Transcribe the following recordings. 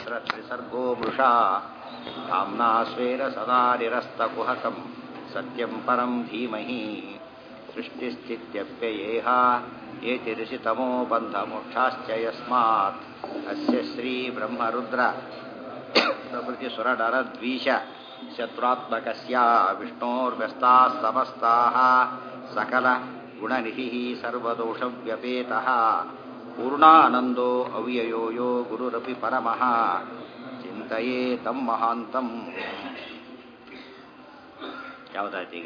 सहस्रत्रिसर्गो मृषा धाम्ना स्वेन सदा निरस्तकुहकं सत्यं परं धीमहि सृष्टिस्थित्यप्ययेहा एतिऋषितमो बन्धमोक्षाश्च यस्मात् अस्य श्रीब्रह्मरुद्र प्रभृतिसुरनरद्वीष शत्रुत्मकस्य विष्णोर्व्यस्ताः समस्ताः सकलगुणनिधिः सर्वदोषव्यपेतः पूर्णानन्दो अव्ययो यो गुरुरपि परमः ಚಿಂತೆಯೇ ತಮ್ಮ ಮಹಾಂತಂ ಯಾವುದಾಯ್ತೀಗ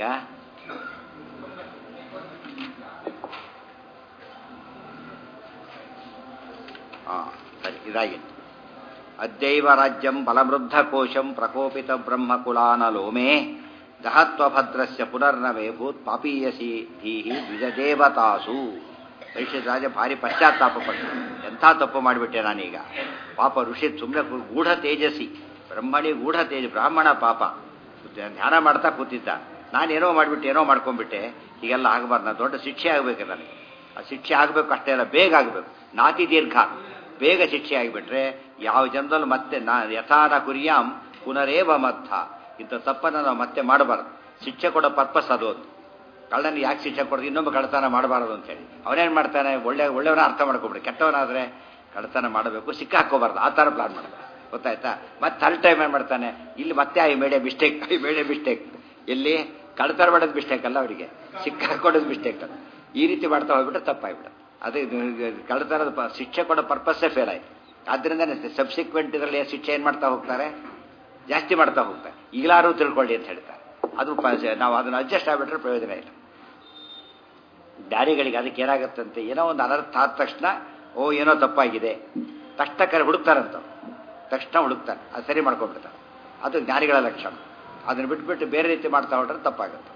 ಹಾಂ ಸರಿ ಇದಾಗಿತ್ತು ಅದ್ಯೈವ ರಾಜ್ಯಂ ಬಲವೃದ್ಧ ಕೋಶಂ ಪ್ರಕೋಪಿತ ಬ್ರಹ್ಮಕುಲಾನಲೋಮೆ ದಹತ್ವಭದ್ರಸ್ಯ ಪುನರ್ನವೇ ಭೂತ್ ಪಾಪೀಯಸಿ ಧೀಹಿ ದ್ವಿಜದೇವತಾಸು ಪರೀಕ್ಷಿತ ರಾಜ ಭಾರಿ ಪಶ್ಚಾತ್ತಾಪ ಪಟ್ಟು ಎಂಥ ತಪ್ಪು ಮಾಡಿಬಿಟ್ಟೆ ನಾನೀಗ ಪಾಪ ಋಷಿ ಸುಮ್ಮನೆ ಗೂಢ ತೇಜಸ್ಸಿ ಬ್ರಹ್ಮಣಿ ಗೂಢ ತೇಜ ಬ್ರಾಹ್ಮಣ ಪಾಪ ಧ್ಯಾನ ಮಾಡ್ತಾ ಕೂತಿದ್ದ ನಾನೇನೋ ಮಾಡಿಬಿಟ್ಟೆ ಏನೋ ಮಾಡ್ಕೊಂಡ್ಬಿಟ್ಟೆ ಹೀಗೆಲ್ಲ ಆಗಬಾರ್ದು ನಾನು ದೊಡ್ಡ ಶಿಕ್ಷೆ ಆಗಬೇಕು ನನಗೆ ಆ ಶಿಕ್ಷೆ ಆಗಬೇಕು ಅಷ್ಟೇ ಅಲ್ಲ ಬೇಗ ಆಗಬೇಕು ನಾತಿ ದೀರ್ಘ ಬೇಗ ಶಿಕ್ಷೆ ಆಗಿಬಿಟ್ರೆ ಯಾವ ಜನದಲ್ಲೂ ಮತ್ತೆ ನಾ ಯಥಾನ ಕುರಿಯಾಂ ಪುನರೇವ ಮತ್ತ ಇಂಥ ತಪ್ಪನ್ನು ನಾವು ಮತ್ತೆ ಮಾಡಬಾರ್ದು ಶಿಕ್ಷೆ ಕೊಡೋ ಪರ್ಪಸ್ ಅದು ಒಂದು ಕಳ್ಳನ ಯಾಕೆ ಶಿಕ್ಷೆ ಕೊಡೋದು ಇನ್ನೊಬ್ಬ ಕಳ್ಳತನ ಮಾಡಬಾರದು ಅಂತೇಳಿ ಅವನೇನು ಮಾಡ್ತಾನೆ ಒಳ್ಳೆ ಒಳ್ಳೆಯವನ ಅರ್ಥ ಮಾಡ್ಕೊಬಿಡಿ ಕೆಟ್ಟವನಾದರೆ ಕಳ್ಳತನ ಮಾಡಬೇಕು ಸಿಕ್ಕ ಹಾಕೋಬಾರ್ದು ಆ ಥರ ಪ್ಲಾನ್ ಮಾಡಬೇಕು ಗೊತ್ತಾಯ್ತಾ ಮತ್ತೆ ಥರ್ಡ್ ಟೈಮ್ ಏನು ಮಾಡ್ತಾನೆ ಇಲ್ಲಿ ಮತ್ತೆ I made mistake I made mistake ಎಲ್ಲಿ ಕಳ್ಳತನ ಮಾಡೋದು ಮಿಸ್ಟೇಕ್ ಅಲ್ಲ ಅವರಿಗೆ ಸಿಕ್ಕ ಹಾಕೋದು ಮಿಸ್ಟೇಕ್ ಅಲ್ಲ ಈ ರೀತಿ ಮಾಡ್ತಾ ಹೋಗ್ಬಿಟ್ರೆ ತಪ್ಪಾಗ್ಬಿಡುತ್ತೆ ಅದು ಕಳ್ಳತನದ ಶಿಕ್ಷೆ ಕೊಡೋ ಪರ್ಪಸ್ಸೇ ಫೇಲ್ ಆಯ್ತು ಆದ್ರಿಂದ ಸಬ್ಸಿಕ್ವೆಂಟ್ ಇದರಲ್ಲಿ ಶಿಕ್ಷೆ ಏನು ಮಾಡ್ತಾ ಹೋಗ್ತಾರೆ ಜಾಸ್ತಿ ಮಾಡ್ತಾ ಹೋಗ್ತಾರೆ ಈಗಲಾರು ತಿಳ್ಕೊಳ್ಳಿ ಅಂತ ಹೇಳ್ತಾರೆ ಅದು ನಾವು ಅದನ್ನು ಅಡ್ಜಸ್ಟ್ ಆಗಿಬಿಟ್ರೆ ಪ್ರಯೋಜನ ಇಲ್ಲ ದಾರಿಗಳಿಗೆ ಅದಕ್ಕೆ ಏನಾಗುತ್ತಂತೆ ಏನೋ ಒಂದು ಅನರ್ಥ ಆದ ತಕ್ಷಣ ಓ ಏನೋ ತಪ್ಪಾಗಿದೆ ತಕ್ಷಣ ಕರೆ ಹುಡುಕ್ತಾರಂತ ತಕ್ಷಣ ಹುಡುಕ್ತಾರೆ ಅದು ಸರಿ ಮಾಡ್ಕೊಂಡ್ಬಿಡ್ತಾರೆ ಅದು ಜ್ಞಾನಿಗಳ ಲಕ್ಷಣ ಅದನ್ನು ಬಿಟ್ಬಿಟ್ಟು ಬೇರೆ ರೀತಿ ಮಾಡ್ತಾ ಹೊಟ್ರೆ ತಪ್ಪಾಗುತ್ತೆ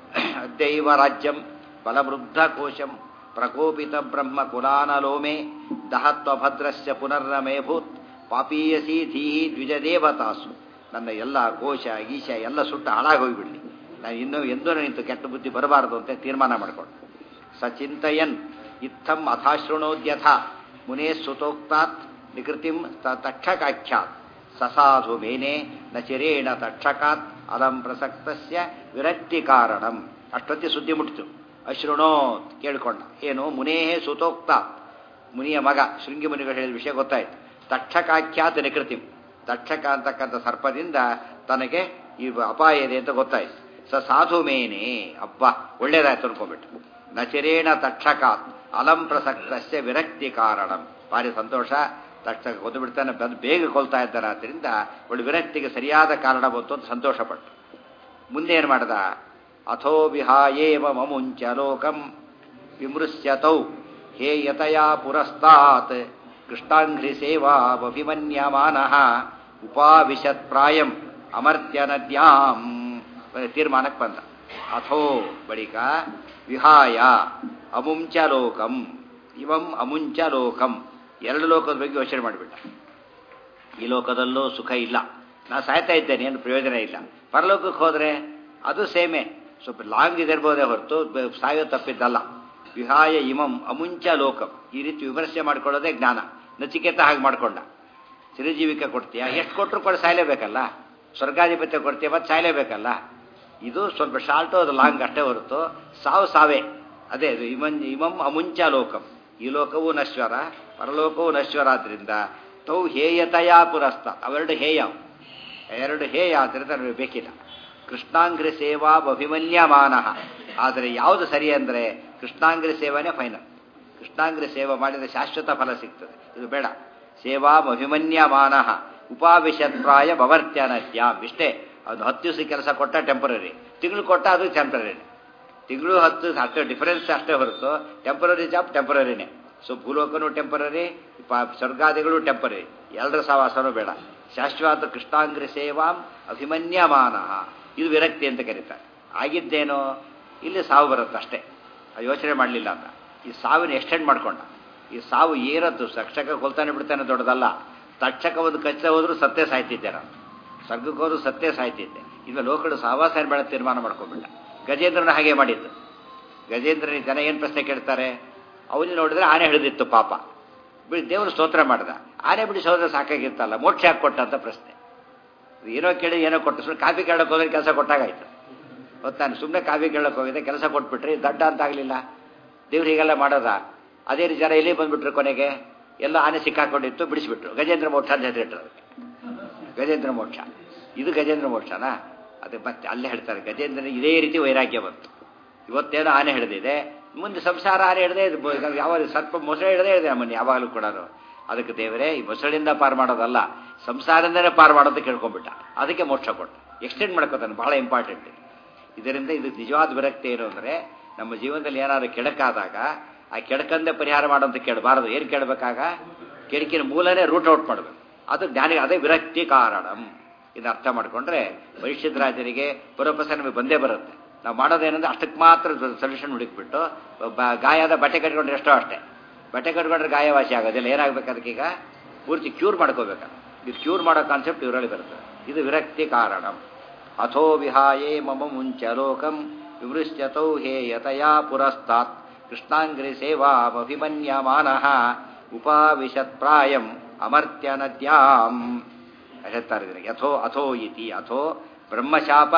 ದೈವ ರಾಜ್ಯಂ ಬಲವೃದ್ಧ ಕೋಶಂ ಪ್ರಕೋಪಿತ ಬ್ರಹ್ಮ ಕುಲಾನಲೋಮೆ ದಹತ್ವ ಭದ್ರಸ್ಯ ಪುನರ್ನಮೇ ಭೂತ್ ಪಾಪೀಯಸಿ ಧೀಹಿ ದ್ವಿಜದೇವತಾಸು ನನ್ನ ಎಲ್ಲ ಕೋಶ ಗೀಶ ಎಲ್ಲ ಸುಟ್ಟು ಹಾಳಾಗೋಗ್ಬಿಡ್ಲಿ ನಾನು ಇನ್ನೂ ಎಂದೂ ನಿಂತು ಕೆಟ್ಟ ಬುದ್ಧಿ ಬರಬಾರದು ಅಂತ ತೀರ್ಮಾನ ಮಾಡಿಕೊಂಡು ಸಚಿಂತಯನ್ ಇತ್ತಂ ಅಥಾಶೃಣೋದ್ಯಥ ಮುನೇ ಸುತೋಕ್ತಾತ್ ನಿಕೃತಿಂ ತಕ್ಷಕಾಖ್ಯಾತ್ ಸಸಾಧು ಮೇನೆ ನ ಚಿರೇಣ ತಕ್ಷಕಾತ್ ಅಲಂ ಪ್ರಸಕ್ತಸ್ಯ ವಿರಕ್ತಿ ಕಾರಣಂ ಅಷ್ಟೊತ್ತಿ ಸುದ್ದಿ ಮುಟ್ಟಿತು ಅಶೃಣೋತ್ ಕೇಳಿಕೊಂಡ ಏನು ಮುನೇಹೇ ಸುತೋಕ್ತ ಮುನಿಯ ಮಗ ಶೃಂಗಿ ಮುನಿಗಳು ಹೇಳಿದ ವಿಷಯ ಗೊತ್ತಾಯ್ತು ತಕ್ಷಕಾಖ್ಯಾತ ನಿಕೃತಿಂ ತಕ್ಷಕ ಅಂತಕ್ಕಂಥ ಸರ್ಪದಿಂದ ತನಗೆ ಈ ಅಪಾಯ ಇದೆ ಅಂತ ಗೊತ್ತಾಯ್ತು ಸ ಸಾಧು ಮೇನೆ ಅಬ್ಬ ಒಳ್ಳೇದಾಯ್ತು ಅನ್ಕೊಂಡ್ಬಿಟ್ಟು ನಚಿರೇಣ ತಕ್ಷಕಾತ್ ಅಲಂ ಪ್ರಸಕ್ತಸ್ಯ ವಿರಕ್ತಿ ಕಾರಣಂ ಭಾರಿ ಸಂತೋಷ ತಕ್ಷಕ ಕೊಂದು ಬಿಡ್ತಾನೆ ಬಂದು ಬೇಗ ಕೊಲ್ತಾ ಇದ್ದಾನೆ ಆದ್ದರಿಂದ ಒಳ್ಳೆ ವಿರಕ್ತಿಗೆ ಸರಿಯಾದ ಕಾರಣ ಬಂತು ಅಂತ ಸಂತೋಷಪಟ್ಟು ಮುಂದೆ ಏನು ಮಾಡ್ದ ಅಥೋ ವಿಹಾಯೇವ ಮಮುಂಚ ಲೋಕಂ ವಿಮೃಶ್ಯತೌ ಹೇ ಯತಯಾ ಪುರಸ್ತಾತ್ ಕೃಷ್ಣಾಂಘ್ರಿ ಸೇವಾಭಿಮನ್ಯಮಾನಃ ಉಪಾವಿಶತ್ ಪ್ರಾಯಂ ಅಮರ್ತ್ಯ ನದ್ಯಾಂ ತೀರ್ಮಾನಕ್ಕೆ ಬಂದ ಅಥೋ ಬಳಿಕ ವಿಹಾಯ ಅಮುಂಚ ಲೋಕಂ ಇವಂ ಅಮುಂಚ ಲೋಕಂ ಎರಡು ಲೋಕದ ಬಗ್ಗೆ ಯೋಚನೆ ಮಾಡಿಬಿಟ್ಟ ಈ ಲೋಕದಲ್ಲೂ ಸುಖ ಇಲ್ಲ ನಾ ಸಾಯ್ತಾ ಇದ್ದೇನೆ ಏನು ಪ್ರಯೋಜನ ಇಲ್ಲ ಪರಲೋಕಕ್ಕೆ ಹೋದರೆ ಅದು ಸೇಮೆ ಸ್ವಲ್ಪ ಲಾಂಗ್ ಇದಿರ್ಬೋದೇ ಹೊರತು ಸಾಯೋ ತಪ್ಪಿದ್ದಲ್ಲ ವಿಹಾಯ ಇಮಂ ಅಮುಂಚ ಲೋಕಂ ಈ ರೀತಿ ವಿಮರ್ಶೆ ಮಾಡ್ಕೊಳ್ಳೋದೇ ಜ್ಞಾನ ನಚಿಕೇತ ಹಾಗೆ ಮಾಡ್ಕೊಂಡ ಚಿರಜೀವಿಕೆ ಕೊಡ್ತೀಯ ಎಷ್ಟು ಕೊಟ್ಟರು ಕೂಡ ಸಾಯಲೇಬೇಕಲ್ಲ ಸ್ವರ್ಗಾಧಿಪತ್ಯ ಕೊಡ್ತೀಯ ಮತ್ತೆ ಸಾಯಲೇಬೇಕಲ್ಲ ಇದು ಸ್ವಲ್ಪ ಶಾರ್ಟು ಅದು ಲಾಂಗ್ ಅಷ್ಟೇ ಹೊರತು ಸಾವು ಸಾವೇ ಅದೇ ಇದು ಇಮನ್ ಇಮಂ ಅಮುಂಚ ಲೋಕಂ ಈ ಲೋಕವೂ ನಶ್ವರ ಪರಲೋಕವೂ ನಶ್ವರ ಆದ್ರಿಂದ ತೌ ಹೇಯತಯಾ ಪುರಸ್ತ ಅವೆರಡು ಹೇಯ ಎರಡು ಹೇಯ ಆದ್ದರಿಂದ ನಮಗೆ ಬೇಕಿಲ್ಲ ಕೃಷ್ಣಾಂಗ್ರಿ ಸೇವಾ ಅಭಿಮನ್ಯಮಾನ ಆದರೆ ಯಾವುದು ಸರಿ ಅಂದರೆ ಕೃಷ್ಣಾಂಗ್ರಿ ಸೇವಾನೇ ಫೈನಲ್ ಕೃಷ್ಣಾಂಗ್ರಿ ಸೇವೆ ಮಾಡಿದರೆ ಶಾಶ್ವತ ಫಲ ಸಿಗ್ತದೆ ಇದು ಬೇಡ ಸೇವಾ ಅಭಿಮನ್ಯಮಾನ ಉಪಾವಿಶತ್ರಾಯ ಭವರ್ತ್ಯನತ್ಯಾಂ ಇಷ್ಟೇ ಅದು ಹತ್ತು ದಿವಸ ಕೆಲಸ ಕೊಟ್ಟ ಟೆಂಪರರಿ ತಿಂಗಳು ಕೊಟ್ಟ ಅದು ಟೆಂಪರರಿ ತಿಂಗಳು ಹತ್ತು ಅಷ್ಟೇ ಡಿಫರೆನ್ಸ್ ಅಷ್ಟೇ ಹೊರತು ಟೆಂಪರರಿ ಜಾಬ್ ಟೆಂಪರರಿನೇ ಸೊ ಭೂಲೋಕನು ಟೆಂಪರರಿ ಸ್ವರ್ಗಾದಿಗಳು ಟೆಂಪರರಿ ಎಲ್ಲರ ಸವಾಸನೂ ಬೇಡ ಶಾಶ್ವತ ಕೃಷ್ಣಾಂಗ್ರಿ ಸೇವಾಂ ಅಭಿಮನ್ಯಮಾನ ಇದು ವಿರಕ್ತಿ ಅಂತ ಕರೀತಾರೆ ಆಗಿದ್ದೇನೋ ಇಲ್ಲಿ ಸಾವು ಬರುತ್ತೆ ಅಷ್ಟೇ ಯೋಚನೆ ಮಾಡಲಿಲ್ಲ ಅಂತ ಈ ಸಾವಿನ ಎಕ್ಸ್ಟೆಂಡ್ ಮಾಡ್ಕೊಂಡ ಈ ಸಾವು ಏನದ್ದು ತಕ್ಷಕ ಕೊಲ್ತಾನೆ ಬಿಡ್ತಾನೆ ದೊಡ್ಡದಲ್ಲ ತಕ್ಷಕ ಒಂದು ಕಚ್ಚ ಹೋದ್ರು ಸತ್ಯ ಸಾಯ್ತಿದ್ದೆ ನಾನು ಸ್ವರ್ಗಕ್ಕೆ ಹೋದ್ರು ಸತ್ಯ ಸಾಯ್ತಿದ್ದೆ ಇದು ಲೋಕಗಳು ಸಾವಾಸ ಬೇಡ ತೀರ್ಮಾನ ಮಾಡ್ಕೊಂಡ್ಬಿಟ್ಟ ಗಜೇಂದ್ರನ ಹಾಗೆ ಮಾಡಿದ್ದು ಗಜೇಂದ್ರನ ಜನ ಏನು ಪ್ರಶ್ನೆ ಕೇಳ್ತಾರೆ ಅವನು ನೋಡಿದ್ರೆ ಆನೆ ಹಿಡಿದಿತ್ತು ಪಾಪ ದೇವರು ಸ್ತೋತ್ರ ಮಾಡ್ದ ಆನೆ ಬಿಡಿಸೋದ್ರೆ ಸಾಕಾಗಿರ್ತಲ್ಲ ಮೋಕ್ಷ ಯಾಕೆ ಕೊಟ್ಟ ಅಂತ ಪ್ರಶ್ನೆ ಏನೋ ಕೇಳಿ ಏನೋ ಕೊಟ್ಟು ಸುಮ್ಮನೆ ಕಾಫಿ ಕೇಳಕ್ಕೆ ಹೋದ್ರೆ ಕೆಲಸ ಕೊಟ್ಟಾಗಾಯ್ತು ಗೊತ್ತಾನೆ ಸುಮ್ಮನೆ ಕಾಫಿ ಕೇಳಕ್ಕೆ ಹೋಗಿದೆ ಕೆಲಸ ಕೊಟ್ಬಿಟ್ರಿ ದಡ್ಡ ಅಂತ ಆಗಲಿಲ್ಲ ದೇವ್ರು ಹೀಗೆಲ್ಲ ಮಾಡೋದ ಅದೇ ರೀತಿ ಜನ ಎಲ್ಲಿ ಬಂದ್ಬಿಟ್ರು ಕೊನೆಗೆ ಎಲ್ಲ ಆನೆ ಸಿಕ್ಕಾಕೊಂಡಿತ್ತು ಬಿಡಿಸ್ಬಿಟ್ರು ಗಜೇಂದ್ರ ಮೋಕ್ಷ ಅಂತ ಹೆಸರಿಟ್ರು ಅದಕ್ಕೆ ಗಜೇಂದ್ರ ಮೋಕ್ಷ ಇದು ಗಜೇಂದ್ರ ಮೋಕ್ಷನಾ ಅದು ಮತ್ತೆ ಅಲ್ಲೇ ಹೇಳ್ತಾರೆ ಗಜೇಂದ್ರನಿಗೆ ಇದೇ ರೀತಿ ವೈರಾಗ್ಯ ಬಂತು ಇವತ್ತೇನೋ ಆನೆ ಹಿಡಿದಿದೆ ಮುಂದೆ ಸಂಸಾರ ಆನೆ ಹಿಡದೆ ಯಾವ ಸರ್ಪ ಮೊಸಳೆ ಹಿಡದೆ ಹಿಡಿದೆ ಅಮ್ಮನ ಯಾವಾಗಲೂ ಕೂಡ ಅದಕ್ಕೆ ದೇವರೇ ಈ ಮೊಸಳಿಂದ ಪಾರು ಮಾಡೋದಲ್ಲ ಸಂಸಾರದಿಂದನೇ ಪಾರು ಮಾಡೋದಕ್ಕೆ ಕೇಳ್ಕೊಂಡ್ಬಿಟ್ಟ ಅದಕ್ಕೆ ಮೋಕ್ಷ ಕೊಟ್ಟ ಎಕ್ಸ್ಟೆಂಡ್ ಮಾಡ್ಕೋತಾನೆ ಬಹಳ ಇಂಪಾರ್ಟೆಂಟ್ ಇದರಿಂದ ಇದು ನಿಜವಾದ ವಿರಕ್ತಿ ಏನು ಅಂದರೆ ನಮ್ಮ ಜೀವನದಲ್ಲಿ ಏನಾದ್ರು ಕೆಡಕಾದಾಗ ಆ ಕೆಡಕಂದೇ ಪರಿಹಾರ ಮಾಡೋಂತ ಕೇಳಬಾರದು ಏನು ಕೇಳಬೇಕಾಗ ಕೆಡಕಿನ ಮೂಲನೇ ರೂಟ್ ಔಟ್ ಮಾಡಬೇಕು ಅದು ಜ್ಞಾನಿಗೆ ಅದೇ ವಿರಕ್ತಿ ಕಾರಣಂ ಇದು ಅರ್ಥ ಮಾಡ್ಕೊಂಡ್ರೆ ಭವಿಷ್ಯದ ರಾಜರಿಗೆ ಪುರಪಸ ನಮಗೆ ಬಂದೇ ಬರುತ್ತೆ ನಾವು ಮಾಡೋದೇನಂದ್ರೆ ಅಷ್ಟಕ್ಕೆ ಮಾತ್ರ ಸೊಲ್ಯೂಷನ್ ಹುಡುಕ್ಬಿಟ್ಟು ಬ- ಗಾಯದ ಬಟ್ಟೆ ಕಟ್ಕೊಂಡ್ರೆ ಎಷ್ಟೋ ಅಷ್ಟೇ ಬಟ್ಟೆ ಕಟ್ಕೊಂಡ್ರೆ ಗಾಯವಾಸಿ ಆಗೋದಿಲ್ಲ ಏನಾಗಬೇಕು ಅದಕ್ಕೀಗ ಪೂರ್ತಿ ಕ್ಯೂರ್ ಮಾಡ್ಕೋಬೇಕಲ್ಲ ಇದು ಕ್ಯೂರ್ ಮಾಡೋ ಕಾನ್ಸೆಪ್ಟ್ ಇವರಲ್ಲಿ ಬರುತ್ತೆ ಇದು ವಿರಕ್ತಿ ಕಾರಣಂ ಅಥೋ ವಿಹಾಯೇ ಮಮ ಮುಂಚ ಲೋಕಂ ವಿವೃಶ್ಯತೌ ಹೇ ಯತಯಾ ಪುರಸ್ತಾತ್ ಕೃಷ್ಣಾಂಗ್ರಿ ಸೇವಾಮಭಿಮನ್ಯಮಾನಃ ಉಪಾವಿಶತ್ ಪ್ರಾಯಂ ಅಮರ್ತ್ಯ ನದ್ಯಾಂ ಹೇಳ್ತಾರೆ ಇದಕ್ಕೆ ಯಥೋ ಅಥೋ ಇತಿ ಅಥೋ ಬ್ರಹ್ಮಶಾಪ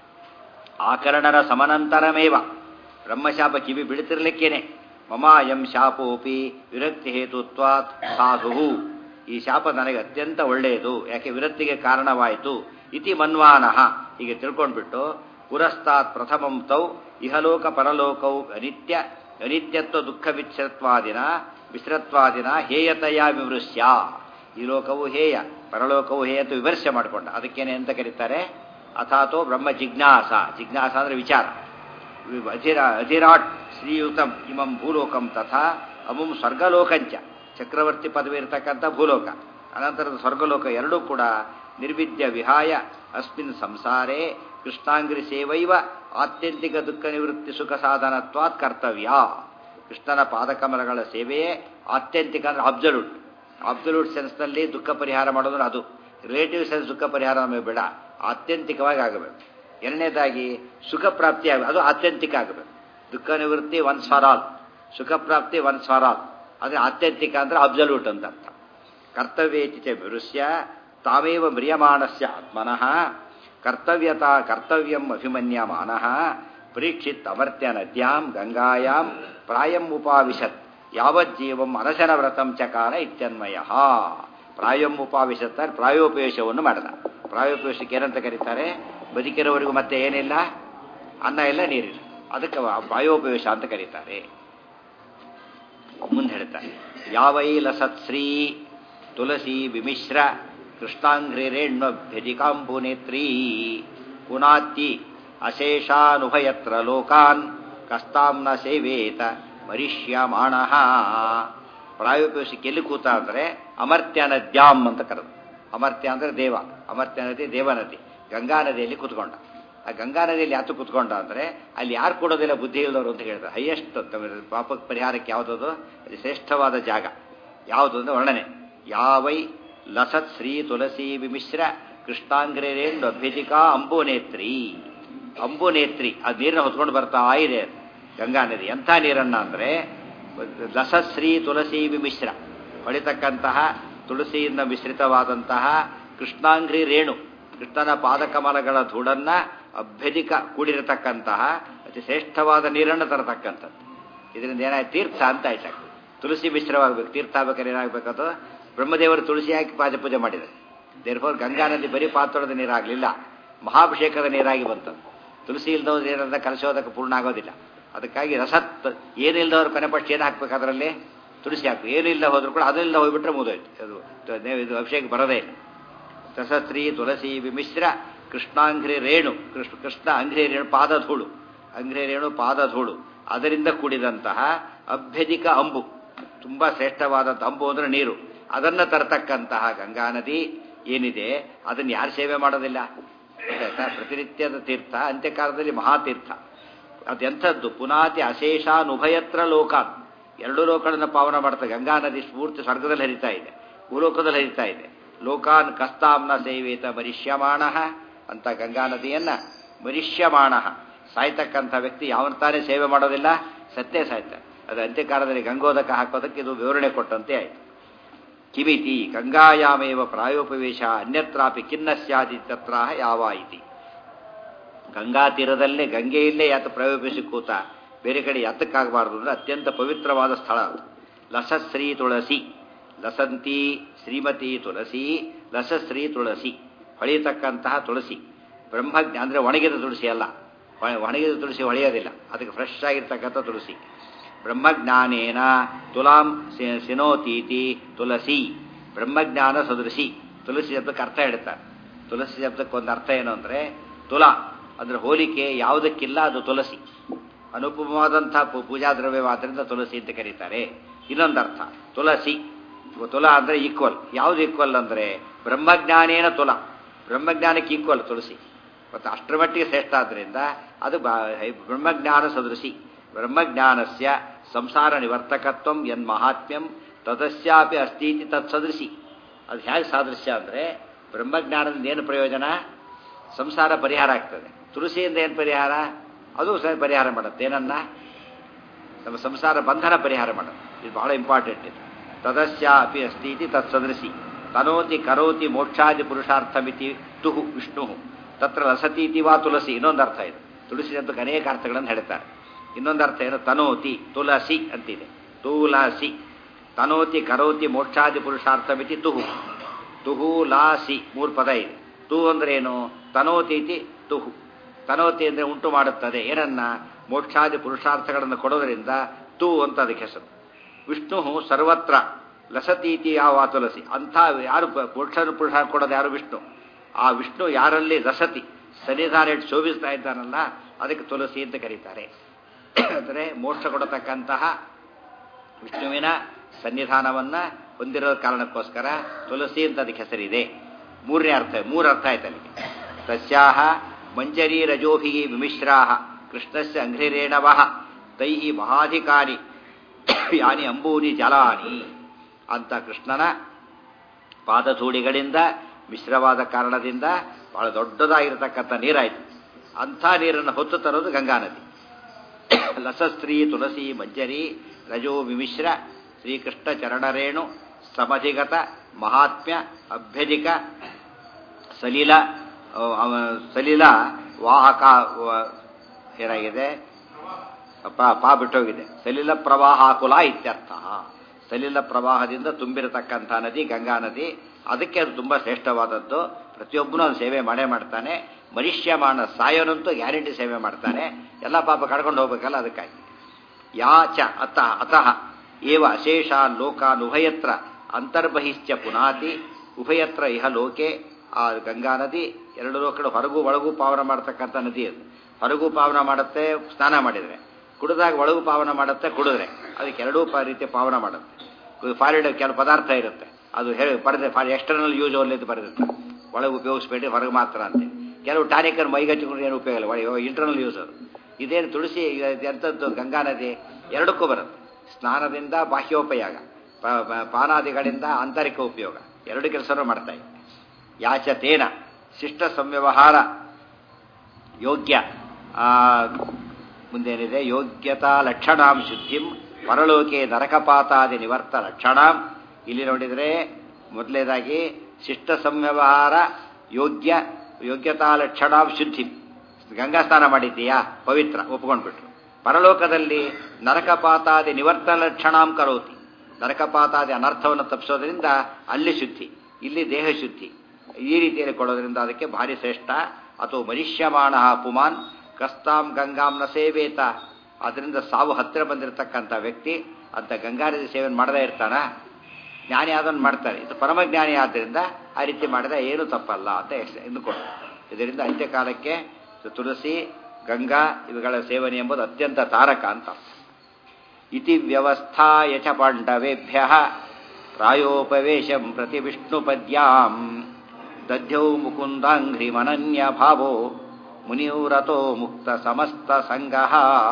ಆಕರಣರ ಸಮನಂತರಮೇವ ಬ್ರಹ್ಮಶಾಪ ಕಿವಿ ಬಿಡುತ್ತಿರ್ಲಿಕ್ಕೇನೆ ಮಮಾಯಂ ಶಾಪೋಪಿ ವಿರಕ್ತಿ ಹೇತುತ್ವಾತ್ ಸಾಧು ಈ ಶಾಪ ನನಗೆ ಅತ್ಯಂತ ಒಳ್ಳೆಯದು ಯಾಕೆ ವಿರಕ್ತಿಗೆ ಕಾರಣವಾಯಿತು ಇತಿ ಮನ್ವಾನಃ ಹೀಗೆ ತಿಳ್ಕೊಂಡ್ಬಿಟ್ಟು ಪುರಸ್ತಾತ್ ಪ್ರಥಮಂ ತೌ ಇಹಲೋಕ ಪರಲೋಕೌ ಅನಿತ್ಯ ಅನಿತ್ಯತ್ವ ದುಃಖ ವಿಚ್ಛತ್ವಾದಿನ ವಿಶ್ರತ್ವಾದಿನ ಹೇಯತಯ ವಿಮೃಶ್ಯ ಈ ಲೋಕವು ಹೇಯ ಪರಲೋಕವು ಹೇಯ ಅಂತ ವಿಮರ್ಶೆ ಮಾಡಿಕೊಂಡ ಅದಕ್ಕೇನೆ ಅಂತ ಕರೀತಾರೆ ಅಥಾತೋ ಬ್ರಹ್ಮ ಜಿಜ್ಞಾಸ ಜಿಜ್ಞಾಸ ಅಂದ್ರೆ ವಿಚಾರ ಅಧಿರ ಅಧಿರಾಟ್ ಶ್ರೀಯುತಂ ಇಮಂ ಭೂಲೋಕಂ ತಥಾ ಅಮುಂ ಸ್ವರ್ಗಲೋಕಂಚ ಚಕ್ರವರ್ತಿ ಪದವಿ ಇರತಕ್ಕಂಥ ಭೂಲೋಕ ಅನಂತರದ ಸ್ವರ್ಗಲೋಕ ಎರಡೂ ಕೂಡ ನಿರ್ವಿದ್ಯ ವಿಹಾಯ ಅಸ್ಮಿನ್ ಸಂಸಾರೇ ಕೃಷ್ಣಾಂಗ್ರಿ ಸೇವೈವ ಆತ್ಯಂತಿಕ ದುಃಖ ನಿವೃತ್ತಿ ಸುಖ ಸಾಧನತ್ವಾತ್ ಕರ್ತವ್ಯ ಕೃಷ್ಣನ ಪಾದಕಮಲಗಳ ಸೇವೆಯೇ ಆತ್ಯಂತಿಕ ಅಂದ್ರೆ ಅಬ್ಸಲ್ಯೂಟ್ ಅಬ್ಸಲ್ಯೂಟ್ ಸೆನ್ಸ್ನಲ್ಲಿ ದುಃಖ ಪರಿಹಾರ ಮಾಡೋದ್ರೆ ಅದು ರಿಲೇಟಿವ್ ಸೆನ್ಸ್ ದುಃಖ ಪರಿಹಾರ ನಮಗೆ ಬೇಡ ಆತ್ಯಂತಿಕವಾಗಿ ಆಗಬೇಕು ಎರಡನೇದಾಗಿ ಸುಖ ಪ್ರಾಪ್ತಿ ಆಗ ಅದು ಆತ್ಯಂತಿಕ ಆಗಬೇಕು ದುಃಖ ನಿವೃತ್ತಿ ಒನ್ಸ್ ಫಾರ್ ಆಲ್ ಸುಖ ಪ್ರಾಪ್ತಿ ಒನ್ಸ್ ಫಾರ್ ಆಲ್ ಆದರೆ ಆತ್ಯಂತಿಕ ಅಂದ್ರೆ ಅಬ್ಸಲ್ಯೂಟ್ ಅಂತ ಅರ್ಥ ಕರ್ತವ್ಯೇತಿ ಚ ವಿರುಷ್ಯ ತಾವೇವ ಮ್ರಿಯಮಾಣಸ್ಯ ಆತ್ಮನಃ ಕರ್ತವ್ಯತಾ ಕರ್ತವ್ಯಂ ಅಭಿಮನ್ಯಮಾನಃ ಪರೀಕ್ಷಿತ್ ಅಮರ್ತ್ಯ ನದ್ಯಾಂ ಗಂಗಾಯಾಂ ಪ್ರಾಯಂ ಉಪಾವಿಶತ್ ಯಾವಜ್ಜೀವಂ ಅನಶನ ವ್ರತಂ ಚಕಾರ ಇತ್ಯನ್ವಯ ಪ್ರಾಯಂ ಉಪಾವಿಶತ್ ಅಂದ್ರೆ ಪ್ರಾಯೋಪವೇಶವನ್ನು ಮಾಡಿದ ಪ್ರಾಯೋಪವೇಶಕ್ಕೆ ಏನಂತ ಕರೀತಾರೆ ಬದುಕಿರೋವರೆಗೂ ಮತ್ತೆ ಏನಿಲ್ಲ ಅನ್ನ ಇಲ್ಲ ನೀರಿಲ್ಲ ಅದಕ್ಕೆ ಪ್ರಾಯೋಪವೇಶ ಅಂತ ಕರೀತಾರೆ ಮುಂದೆ ಹೇಳ್ತಾರೆ ಯಾವೈ ಲಸತ್ಶ್ರೀ ತುಳಸಿ ವಿಮಿಶ್ರ ಕೃಷ್ಣಾಂಘ್ರಿರೇಣ್ವಭ್ಯಧಿಕಾಂಬುನೇತ್ರೀ ಪುನಾತ್ತಿ ಅಶೇಷಾನುಭಯತ್ರ ಲೋಕಾನ್ ಕಸ್ತಾಂನ ಸೇವೇತ ಮರಿಷ್ಯಮಾಣ ಪ್ರಾಯೋಪವೇಶಕ್ಕೆ ಎಲ್ಲಿ ಕೂತ ಅಂದರೆ ಅಮರ್ತ್ಯ ನದ್ಯಾಮ್ ಅಂತ ಕರೆದು ಅಮರ್ತ್ಯ ಅಂದರೆ ದೇವ ಅಮರ್ತ್ಯ ನದಿ ದೇವನದಿ ಗಂಗಾ ನದಿಯಲ್ಲಿ ಕೂತ್ಕೊಂಡ ಆ ಗಂಗಾ ನದಿಯಲ್ಲಿ ಯಾತು ಕೂತ್ಕೊಂಡ ಅಂದರೆ ಅಲ್ಲಿ ಯಾರು ಕೊಡೋದಿಲ್ಲ ಬುದ್ಧಿ ಇಲ್ಲದವರು ಅಂತ ಹೇಳ್ತಾರೆ ಹೈಯೆಸ್ಟ್ ಪಾಪ ಪರಿಹಾರಕ್ಕೆ ಯಾವುದದು ಅದು ಶ್ರೇಷ್ಠವಾದ ಜಾಗ ಯಾವುದು ಅಂದರೆ ವರ್ಣನೆ ಯಾವೈ ಲಸತ್ ಶ್ರೀ ತುಳಸಿ ವಿಮಿಶ್ರ ಕೃಷ್ಣಾಂಗ್ರೇರೇಂದು ಅಭ್ಯಧಿಕಾ ಅಂಬುನೇತ್ರಿ ಅಂಬುನೇತ್ರಿ ಅದು ನೀರನ್ನ ಹೊತ್ಕೊಂಡು ಬರ್ತಾ ಇದೆ ಗಂಗಾ ನದಿ ಎಂಥ ನೀರನ್ನ ಅಂದರೆ ಲಸಶ್ರೀ ತುಳಸಿ ವಿಮಿಶ್ರ ಹೊಳಿತಕ್ಕಂತಹ ತುಳಸಿಯಿಂದ ಮಿಶ್ರಿತವಾದಂತಹ ಕೃಷ್ಣಾಂಗ್ರಿ ರೇಣು ಕೃಷ್ಣನ ಪಾದಕಮಲಗಳ ಧೂಳನ್ನ ಅಭ್ಯಧಿಕ ಕೂಡಿರತಕ್ಕಂತಹ ಅತಿ ಶ್ರೇಷ್ಠವಾದ ನೀರನ್ನು ತರತಕ್ಕಂಥದ್ದು ಇದರಿಂದ ಏನಾಯ್ತು ತೀರ್ಥ ಅಂತ ಆಯ್ತು ತುಳಸಿ ಮಿಶ್ರವಾಗಬೇಕು ತೀರ್ಥ ಆಗ್ಬೇಕಾದ್ರೆ ಏನಾಗಬೇಕದು ಬ್ರಹ್ಮದೇವರು ತುಳಸಿ ಹಾಕಿ ಪಾದ ಪೂಜೆ ಮಾಡಿದ್ದಾರೆ ದೇರ್ಫೋರ್ ಗಂಗಾ ನದಿ ಬರೀ ಪಾತ್ರದ ನೀರಾಗಲಿಲ್ಲ ಮಹಾಭಿಷೇಕದ ನೀರಾಗಿ ಬಂತು ತುಳಸಿ ಇಲ್ದವ್ರ ನೀರನ್ನ ಕಲಸೋದಕ್ಕೆ ಪೂರ್ಣ ಆಗೋದಿಲ್ಲ ಅದಕ್ಕಾಗಿ ರಸತ್ ಏನಿಲ್ಲದವ್ರು ಕೊನೆ ಪಕ್ಷ ಏನು ಹಾಕ್ಬೇಕು ಅದರಲ್ಲಿ ತುಳಸಿ ಹಾಕ್ಬೇಕು ಏನಿಲ್ಲ ಹೋದ್ರು ಕೂಡ ಅದರಿಂದ ಹೋಗ್ಬಿಟ್ರೆ ಮುಗಿದೋಯ್ತು ಅದು ಇದು ಅಭಿಷೇಕ ಬರೋದೇ ಇಲ್ಲ ರಸಸ್ತ್ರೀ ತುಳಸಿ ವಿಮಿಶ್ರ ಕೃಷ್ಣಾಂಘ್ರಿ ರೇಣು ಕೃಷ್ಣ ಕೃಷ್ಣ ಅಂಘ್ರಿ ರೇಣು ಪಾದಧೂಳು ಅಂಘ್ರಿ ರೇಣು ಪಾದಧೂಳು ಅದರಿಂದ ಕೂಡಿದಂತಹ ಅಭ್ಯಧಿಕ ಅಂಬು ತುಂಬಾ ಶ್ರೇಷ್ಠವಾದಂಥ ಅಂಬು ಅಂದ್ರೆ ನೀರು ಅದನ್ನ ತರತಕ್ಕಂತಹ ಗಂಗಾ ನದಿ ಏನಿದೆ ಅದನ್ನು ಯಾರು ಸೇವೆ ಮಾಡೋದಿಲ್ಲ ಗೊತ್ತಾಯ್ತಾ? ಪ್ರತಿನಿತ್ಯದ ತೀರ್ಥ ಅಂತ್ಯಕಾಲದಲ್ಲಿ ಮಹಾತೀರ್ಥ ಅದೆಂಥದ್ದು ಪುನಾತಿ ಅಶೇಷಾನುಭಯತ್ರ ಲೋಕಾನ್ ಎರಡು ಲೋಕಗಳನ್ನು ಪಾವನ ಮಾಡ್ತಾ ಗಂಗಾ ನದಿ ಸ್ಫೂರ್ತಿ ಸ್ವರ್ಗದಲ್ಲಿ ಹರಿತಾ ಇದೆ ಭೂಲೋಕದಲ್ಲಿ ಹರಿತಾ ಇದೆ ಲೋಕಾನ್ ಕಸ್ತಾಂನ ಸೇವೇತ ಮರಿಷ್ಯಮಾಣ ಅಂತ ಗಂಗಾ ನದಿಯನ್ನ ಮರಿಷ್ಯಮಾಣ ಸಾಯ್ತಕ್ಕಂಥ ವ್ಯಕ್ತಿ ಯಾವತ್ತಾನೇ ಸೇವೆ ಮಾಡೋದಿಲ್ಲ ಸತ್ಯ ಸಾಯ್ತಾರೆ ಅದು ಅಂತ್ಯಕಾಲದಲ್ಲಿ ಗಂಗೋದಕ ಹಾಕೋದಕ್ಕೆ ಇದು ವಿವರಣೆ ಕೊಟ್ಟಂತೆ ಆಯಿತು ಕಿಮಿತಿ ಗಂಗಾಯಾಮೇವ ಪ್ರಾಯೋಪವೇಶ ಅನ್ಯತ್ರಾಪಿ ಖಿನ್ನ ಸ್ಯಾದಿತ್ಯತ್ರ ಯಾವ ಇತಿ ಗಂಗಾ ತೀರದಲ್ಲೇ ಗಂಗೆಯಲ್ಲೇ ಯಾತ ಪ್ರಯೋಗಿಸಿ ಕೂತ ಬೇರೆ ಕಡೆ ಯಾತಕ್ಕಾಗಬಾರದು ಅಂದರೆ ಅತ್ಯಂತ ಪವಿತ್ರವಾದ ಸ್ಥಳ ಅದು ಲಸಶ್ರೀ ತುಳಸಿ ಲಸಂತಿ ಶ್ರೀಮತಿ ತುಳಸಿ ಲಸಶ್ರೀ ತುಳಸಿ ಹೊಳೆಯತಕ್ಕಂತಹ ತುಳಸಿ ಬ್ರಹ್ಮಜ್ಞ ಅಂದರೆ ಒಣಗಿದ ತುಳಸಿ ಅಲ್ಲ ಒಣ- ಒಣಗಿದ ತುಳಸಿ ಹೊಳೆಯೋದಿಲ್ಲ ಅದಕ್ಕೆ ಫ್ರೆಶ್ ಆಗಿರ್ತಕ್ಕಂಥ ತುಳಸಿ ಬ್ರಹ್ಮಜ್ಞಾನೇನ ತುಲಾಂ ಸಿ- ಸಿನೋತೀತಿ ತುಳಸಿ ಬ್ರಹ್ಮಜ್ಞಾನ ಸದೃಶಿ ತುಳಸಿ ಶಬ್ದಕ್ಕೆ ಅರ್ಥ ಹೇಳ್ತಾರೆ ತುಳಸಿ ಶಬ್ದಕ್ಕೆ ಒಂದು ಅರ್ಥ ಏನು ಅಂದರೆ ತುಲಾ ಅಂದ್ರೆ ಹೋಲಿಕೆ ಯಾವುದಕ್ಕಿಲ್ಲ ಅದು ತುಳಸಿ ಅನುಪಮವಾದಂತಹ ಪೂ- ಪೂಜಾ ದ್ರವ್ಯವಾದ್ರಿಂದ ತುಳಸಿ ಅಂತ ಕರೀತಾರೆ ಇನ್ನೊಂದು ಅರ್ಥ ತುಳಸಿ ತುಲಾ ಅಂದ್ರೆ ಈಕ್ವಲ್ ಯಾವ್ದು ಈಕ್ವಲ್ ಅಂದ್ರೆ ಬ್ರಹ್ಮಜ್ಞಾನೇನ ತುಲ ಬ್ರಹ್ಮಜ್ಞಾನಕ್ಕೆ ಈಕ್ವಲ್ ತುಳಸಿ ಮತ್ತು ಅಷ್ಟರ ಮಟ್ಟಿಗೆ ಶ್ರೇಷ್ಠ ಆದ್ರಿಂದ ಅದು ಬಾ- ಹೈ- ಬ್ರಹ್ಮಜ್ಞಾನ ಸದೃಶಿ ಬ್ರಹ್ಮಜ್ಞಾನಸ್ಯ ಸಂಸಾರ ನಿವರ್ತಕತ್ವ ಎನ್ ಮಹಾತ್ಮ್ಯಂ ತದಸ್ಯಾಪಿ ಅಸ್ತೀತಿ ತತ್ಸದೃಶಿ ಅದು ಹೇಗೆ ಸಾದೃಶ್ಯ ಅಂದರೆ ಬ್ರಹ್ಮಜ್ಞಾನದಿಂದ ಏನು ಪ್ರಯೋಜನ ಸಂಸಾರ ಪರಿಹಾರ ಆಗ್ತದೆ ತುಳಸಿಯಿಂದ ಏನು ಪರಿಹಾರ ಅದು ಸಹ ಪರಿಹಾರ ಮಾಡುತ್ತೆ ಏನನ್ನ ನಮ್ಮ ಸಂಸಾರ ಬಂಧನ ಪರಿಹಾರ ಮಾಡೋದು ಇದು ಬಹಳ ಇಂಪಾರ್ಟೆಂಟ್ ಇದು ತದಸ್ಯಾಪಿ ಅಸ್ತಿ ಇತಿ ತತ್ಸದೃಶಿ ತನೋತಿ ಕರೋತಿ ಮೋಕ್ಷಾದಿ ಪುರುಷಾರ್ಥಮಿತಿ ತುಹು ವಿಷ್ಣು ತತ್ರ ಲಸತಿ ಇತಿ ವಾ ತುಳಸಿ ಇನ್ನೊಂದು ಅರ್ಥ ಇದು ತುಳಸಿ ಶಬ್ದಕ್ಕೆ ಅನೇಕ ಅರ್ಥಗಳನ್ನು ಹೇಳ್ತಾರೆ ಇನ್ನೊಂದು ಅರ್ಥ ಏನು ತನೋತಿ ತುಳಸಿ ಅಂತಿದೆ ತುಳಸಿ ತನೋತಿ ಕರೋತಿ ಮೋಕ್ಷಾದಿ ಪುರುಷಾರ್ಥಮಿತಿ ತುಹು ತುಹು ಲಾಸಿ ಮೂರು ಪದ ಇದೆ ತು ಅಂದ್ರೆ ಏನು ತನೋತಿ ಇತಿ ತುಹು ತನೋತಿ ಅಂದ್ರೆ ಉಂಟು ಮಾಡುತ್ತದೆ ಏನನ್ನ ಮೋಕ್ಷಾದಿ ಪುರುಷಾರ್ಥಗಳನ್ನು ಕೊಡೋದ್ರಿಂದ ತು ಅಂತ ಅದಕ್ಕೆ ಹೆಸರು ವಿಷ್ಣು ಸರ್ವತ್ರ ಲಸತೀತಿ ಯಾವ ತುಳಸಿ ಅಂಥ ಯಾರು ಪ- ಮೋಕ್ಷ ಪುರುಷಾರ್ಥ ಕೊಡೋದು ಯಾರು ವಿಷ್ಣು ಆ ವಿಷ್ಣು ಯಾರಲ್ಲಿ ರಸತಿ ಸನ್ನಿಧಾನ ಇಟ್ಟು ಶೋಭಿಸ್ತಾ ಇದ್ದಾನಲ್ಲ ಅದಕ್ಕೆ ತುಳಸಿ ಅಂತ ಕರೀತಾರೆ ಅಂದರೆ ಮೋಕ್ಷ ಕೊಡತಕ್ಕಂತಹ ವಿಷ್ಣುವಿನ ಸನ್ನಿಧಾನವನ್ನ ಹೊಂದಿರೋ ಕಾರಣಕ್ಕೋಸ್ಕರ ತುಳಸಿ ಅಂತ ಅದಕ್ಕೆ ಹೆಸರಿದೆ ಮೂರನೇ ಅರ್ಥ ಮೂರು ಅರ್ಥ ಆಯ್ತು ಅಲ್ಲಿಗೆ ತಸ್ಯಾಹ ಮಂಜರಿ ರಜೋಭಿ ವಿಮಿಶ್ರಾ ಕೃಷ್ಣಸ್ಯ ಅಂಘ್ರಿರೇಣವ ತೈ ಮಹಾಧಿಕಾರಿ ಯಾನಿ ಅಂಬೂನಿ ಜಲಾನಿ ಅಂತ ಕೃಷ್ಣನ ಪಾದಧೂಳಿಗಳಿಂದ ಮಿಶ್ರವಾದ ಕಾರಣದಿಂದ ಬಹಳ ದೊಡ್ಡದಾಗಿರತಕ್ಕಂಥ ನೀರಾಯಿತು ಅಂಥ ನೀರನ್ನು ಹೊತ್ತು ತರೋದು ಗಂಗಾ ನದಿ ಲಸಸ್ತ್ರೀ ತುಳಸಿ ಮಂಜರಿ ರಜೋ ವಿಮಿಶ್ರ ಶ್ರೀಕೃಷ್ಣ ಚರಣರೇಣು ಸಮಧಿಗತ ಮಹಾತ್ಮ್ಯ ಅಭ್ಯಧಿಕ ಸಲಿಲ ಆ, ಅವ ಸಲಿಲ ವಾಹಕ ವ- ಏನಾಗಿದೆ ಪಾ ಪಾ ಬಿಟ್ಟೋಗಿದೆ ಸಲಿಲ ಪ್ರವಾಹಾಕುಲ ಇತ್ಯರ್ಥ ಸಲಿಲ ಪ್ರವಾಹದಿಂದ ತುಂಬಿರತಕ್ಕಂಥ ನದಿ ಗಂಗಾ ನದಿ ಅದಕ್ಕೆ ಅದು ತುಂಬ ಶ್ರೇಷ್ಠವಾದದ್ದು ಪ್ರತಿಯೊಬ್ಬನೂ ಅದು ಸೇವೆ ಮಾಡೇ ಮಾಡ್ತಾನೆ ಮನುಷ್ಯಮಾನ ಸಾಯೋನಂತೂ ಗ್ಯಾರಂಟಿ ಸೇವೆ ಮಾಡ್ತಾನೆ ಎಲ್ಲ ಪಾಪ ಕಡ್ಕೊಂಡು ಹೋಗ್ಬೇಕಲ್ಲ ಅದಕ್ಕಾಗಿ ಯಾಚ ಅತ ಅತಃ ಏವ ಅಶೇಷ ಲೋಕಾನ್ ಉಭಯತ್ರ ಅಂತರ್ಬಹಿಶ್ಚ ಪುನಾತಿ ಉಭಯತ್ರ ಇಹ ಲೋಕೆ ಆ ಗಂಗಾ ನದಿ ಎರಡು ಲೋಕಗಳು ಹೊರಗೂ ಒಳಗೂ ಪಾವನ ಮಾಡತಕ್ಕಂಥ ನದಿ ಅದು ಹೊರಗೂ ಪಾವನ ಮಾಡುತ್ತೆ ಸ್ನಾನ ಮಾಡಿದರೆ ಕುಡಿದಾಗ ಒಳಗೂ ಪಾವನ ಮಾಡುತ್ತೆ ಕುಡಿದ್ರೆ ಅದಕ್ಕೆ ಎರಡೂ ಪ ರೀತಿ ಪಾವನ ಮಾಡುತ್ತೆ ಫಾರಿಡ್ ಕೆಲವು ಪದಾರ್ಥ ಇರುತ್ತೆ ಅದು ಹೇಳಿ ಬರೆದೆ ಎಕ್ಸ್ಟರ್ನಲ್ ಯೂಸ್ ಓನ್ಲಿ ಅಂತ ಬರೆದಿರ್ತಾರೆ ಒಳಗೆ ಉಪಯೋಗಿಸ್ಬೇಡಿ ಹೊರಗೆ ಮಾತ್ರ ಅಂತ ಕೆಲವು ಟಾನಿಕರ್ ಮೈಗಚ್ಚಿಕೊಂಡು ಏನು ಉಪಯೋಗ ಇಲ್ಲ ಒಳಗೆ ಇಂಟರ್ನಲ್ ಯೂಸ್ ಅದು ಇದೇನು ತುಳಸಿ ಎಂಥದ್ದು ಗಂಗಾ ನದಿ ಎರಡಕ್ಕೂ ಬರುತ್ತೆ ಸ್ನಾನದಿಂದ ಬಾಹ್ಯೋಪಯೋಗ ಪ- ಪ- ಪಾನಾದಿಗಳಿಂದ ಆಂತರಿಕ ಉಪಯೋಗ ಎರಡು ಕೆಲಸನೂ ಮಾಡ್ತಾ ಇದೆ ಯಾಚತೇನ ಶಿಷ್ಟ ಸಂವ್ಯವಹಾರ ಯೋಗ್ಯ ಆ, ಮುಂದೇನಿದೆ ಯೋಗ್ಯತಾ ಲಕ್ಷಣಾಂ ಶುದ್ಧಿಂ ಪರಲೋಕೆ ನರಕಪಾತಾದಿ ನಿವರ್ತ ಲಕ್ಷಣಾಂ ಇಲ್ಲಿ ನೋಡಿದರೆ ಮೊದಲನೇದಾಗಿ ಶಿಷ್ಟ ಸಂವ್ಯವಹಾರ ಯೋಗ್ಯ ಯೋಗ್ಯತಾ ಲಕ್ಷಣಾಂ ಶುದ್ಧಿಂ ಗಂಗಾ ಸ್ನಾನ ಮಾಡಿದ್ದೀಯಾ ಪವಿತ್ರ ಒಪ್ಕೊಂಡ್ಬಿಟ್ರು ಪರಲೋಕದಲ್ಲಿ ನರಕಪಾತಾದಿ ನಿವರ್ತ ಲಕ್ಷಣಾಂ ಕರೋತಿ ನರಕಪಾತಾದಿ ಅನರ್ಥವನ್ನು ತಪ್ಪಿಸೋದ್ರಿಂದ ಅಲ್ಲಿ ಶುದ್ಧಿ ಇಲ್ಲಿ ದೇಹ ಶುದ್ಧಿ ಈ ರೀತಿಯಲ್ಲಿ ಕೊಡೋದ್ರಿಂದ ಅದಕ್ಕೆ ಭಾರಿ ಶ್ರೇಷ್ಠ ಅಥವಾ ಮನುಷ್ಯಮಾಣ ಪುಮಾನ್ ಕಸ್ತಾಂ ಗಂಗಾಂ ನ ಸೇವೇತ ಅದರಿಂದ ಸಾವು ಹತ್ತಿರ ಬಂದಿರತಕ್ಕಂಥ ವ್ಯಕ್ತಿ ಅಂತ ಗಂಗಾ ನದಿ ಸೇವನೆ ಮಾಡದೇ ಇರ್ತಾನ ಜ್ಞಾನಿ ಅದನ್ನು ಮಾಡ್ತಾರೆ ಇದು ಪರಮಜ್ಞಾನಿ ಆದ್ದರಿಂದ ಆ ರೀತಿ ಮಾಡಿದ್ರೆ ಏನೂ ತಪ್ಪಲ್ಲ ಅಂತ ಎಂದುಕೊಂಡು ಇದರಿಂದ ಅಂತ್ಯಕಾಲಕ್ಕೆ ತುಳಸಿ ಗಂಗಾ ಇವುಗಳ ಸೇವನೆ ಎಂಬುದು ಅತ್ಯಂತ ತಾರಕ ಅಂತ ಅರ್ಥ. ಇತಿ ವ್ಯವಸ್ಥಾಯ ಚ ಪಾಂಡವೇಭ್ಯ ಪ್ರಾಯೋಪವೇಶಂ ಪ್ರತಿ ವಿಷ್ಣುಪದ್ಯಾಂ ದಧ್ಯೌ ಮುಕುಂದಾಂಘ್ರಿಮನನ್ಯ ಭಾವೋ ಮುನಿವ್ರತೋ ಮುಕ್ತ ಸಮಸ್ತ ಸಂಗಃ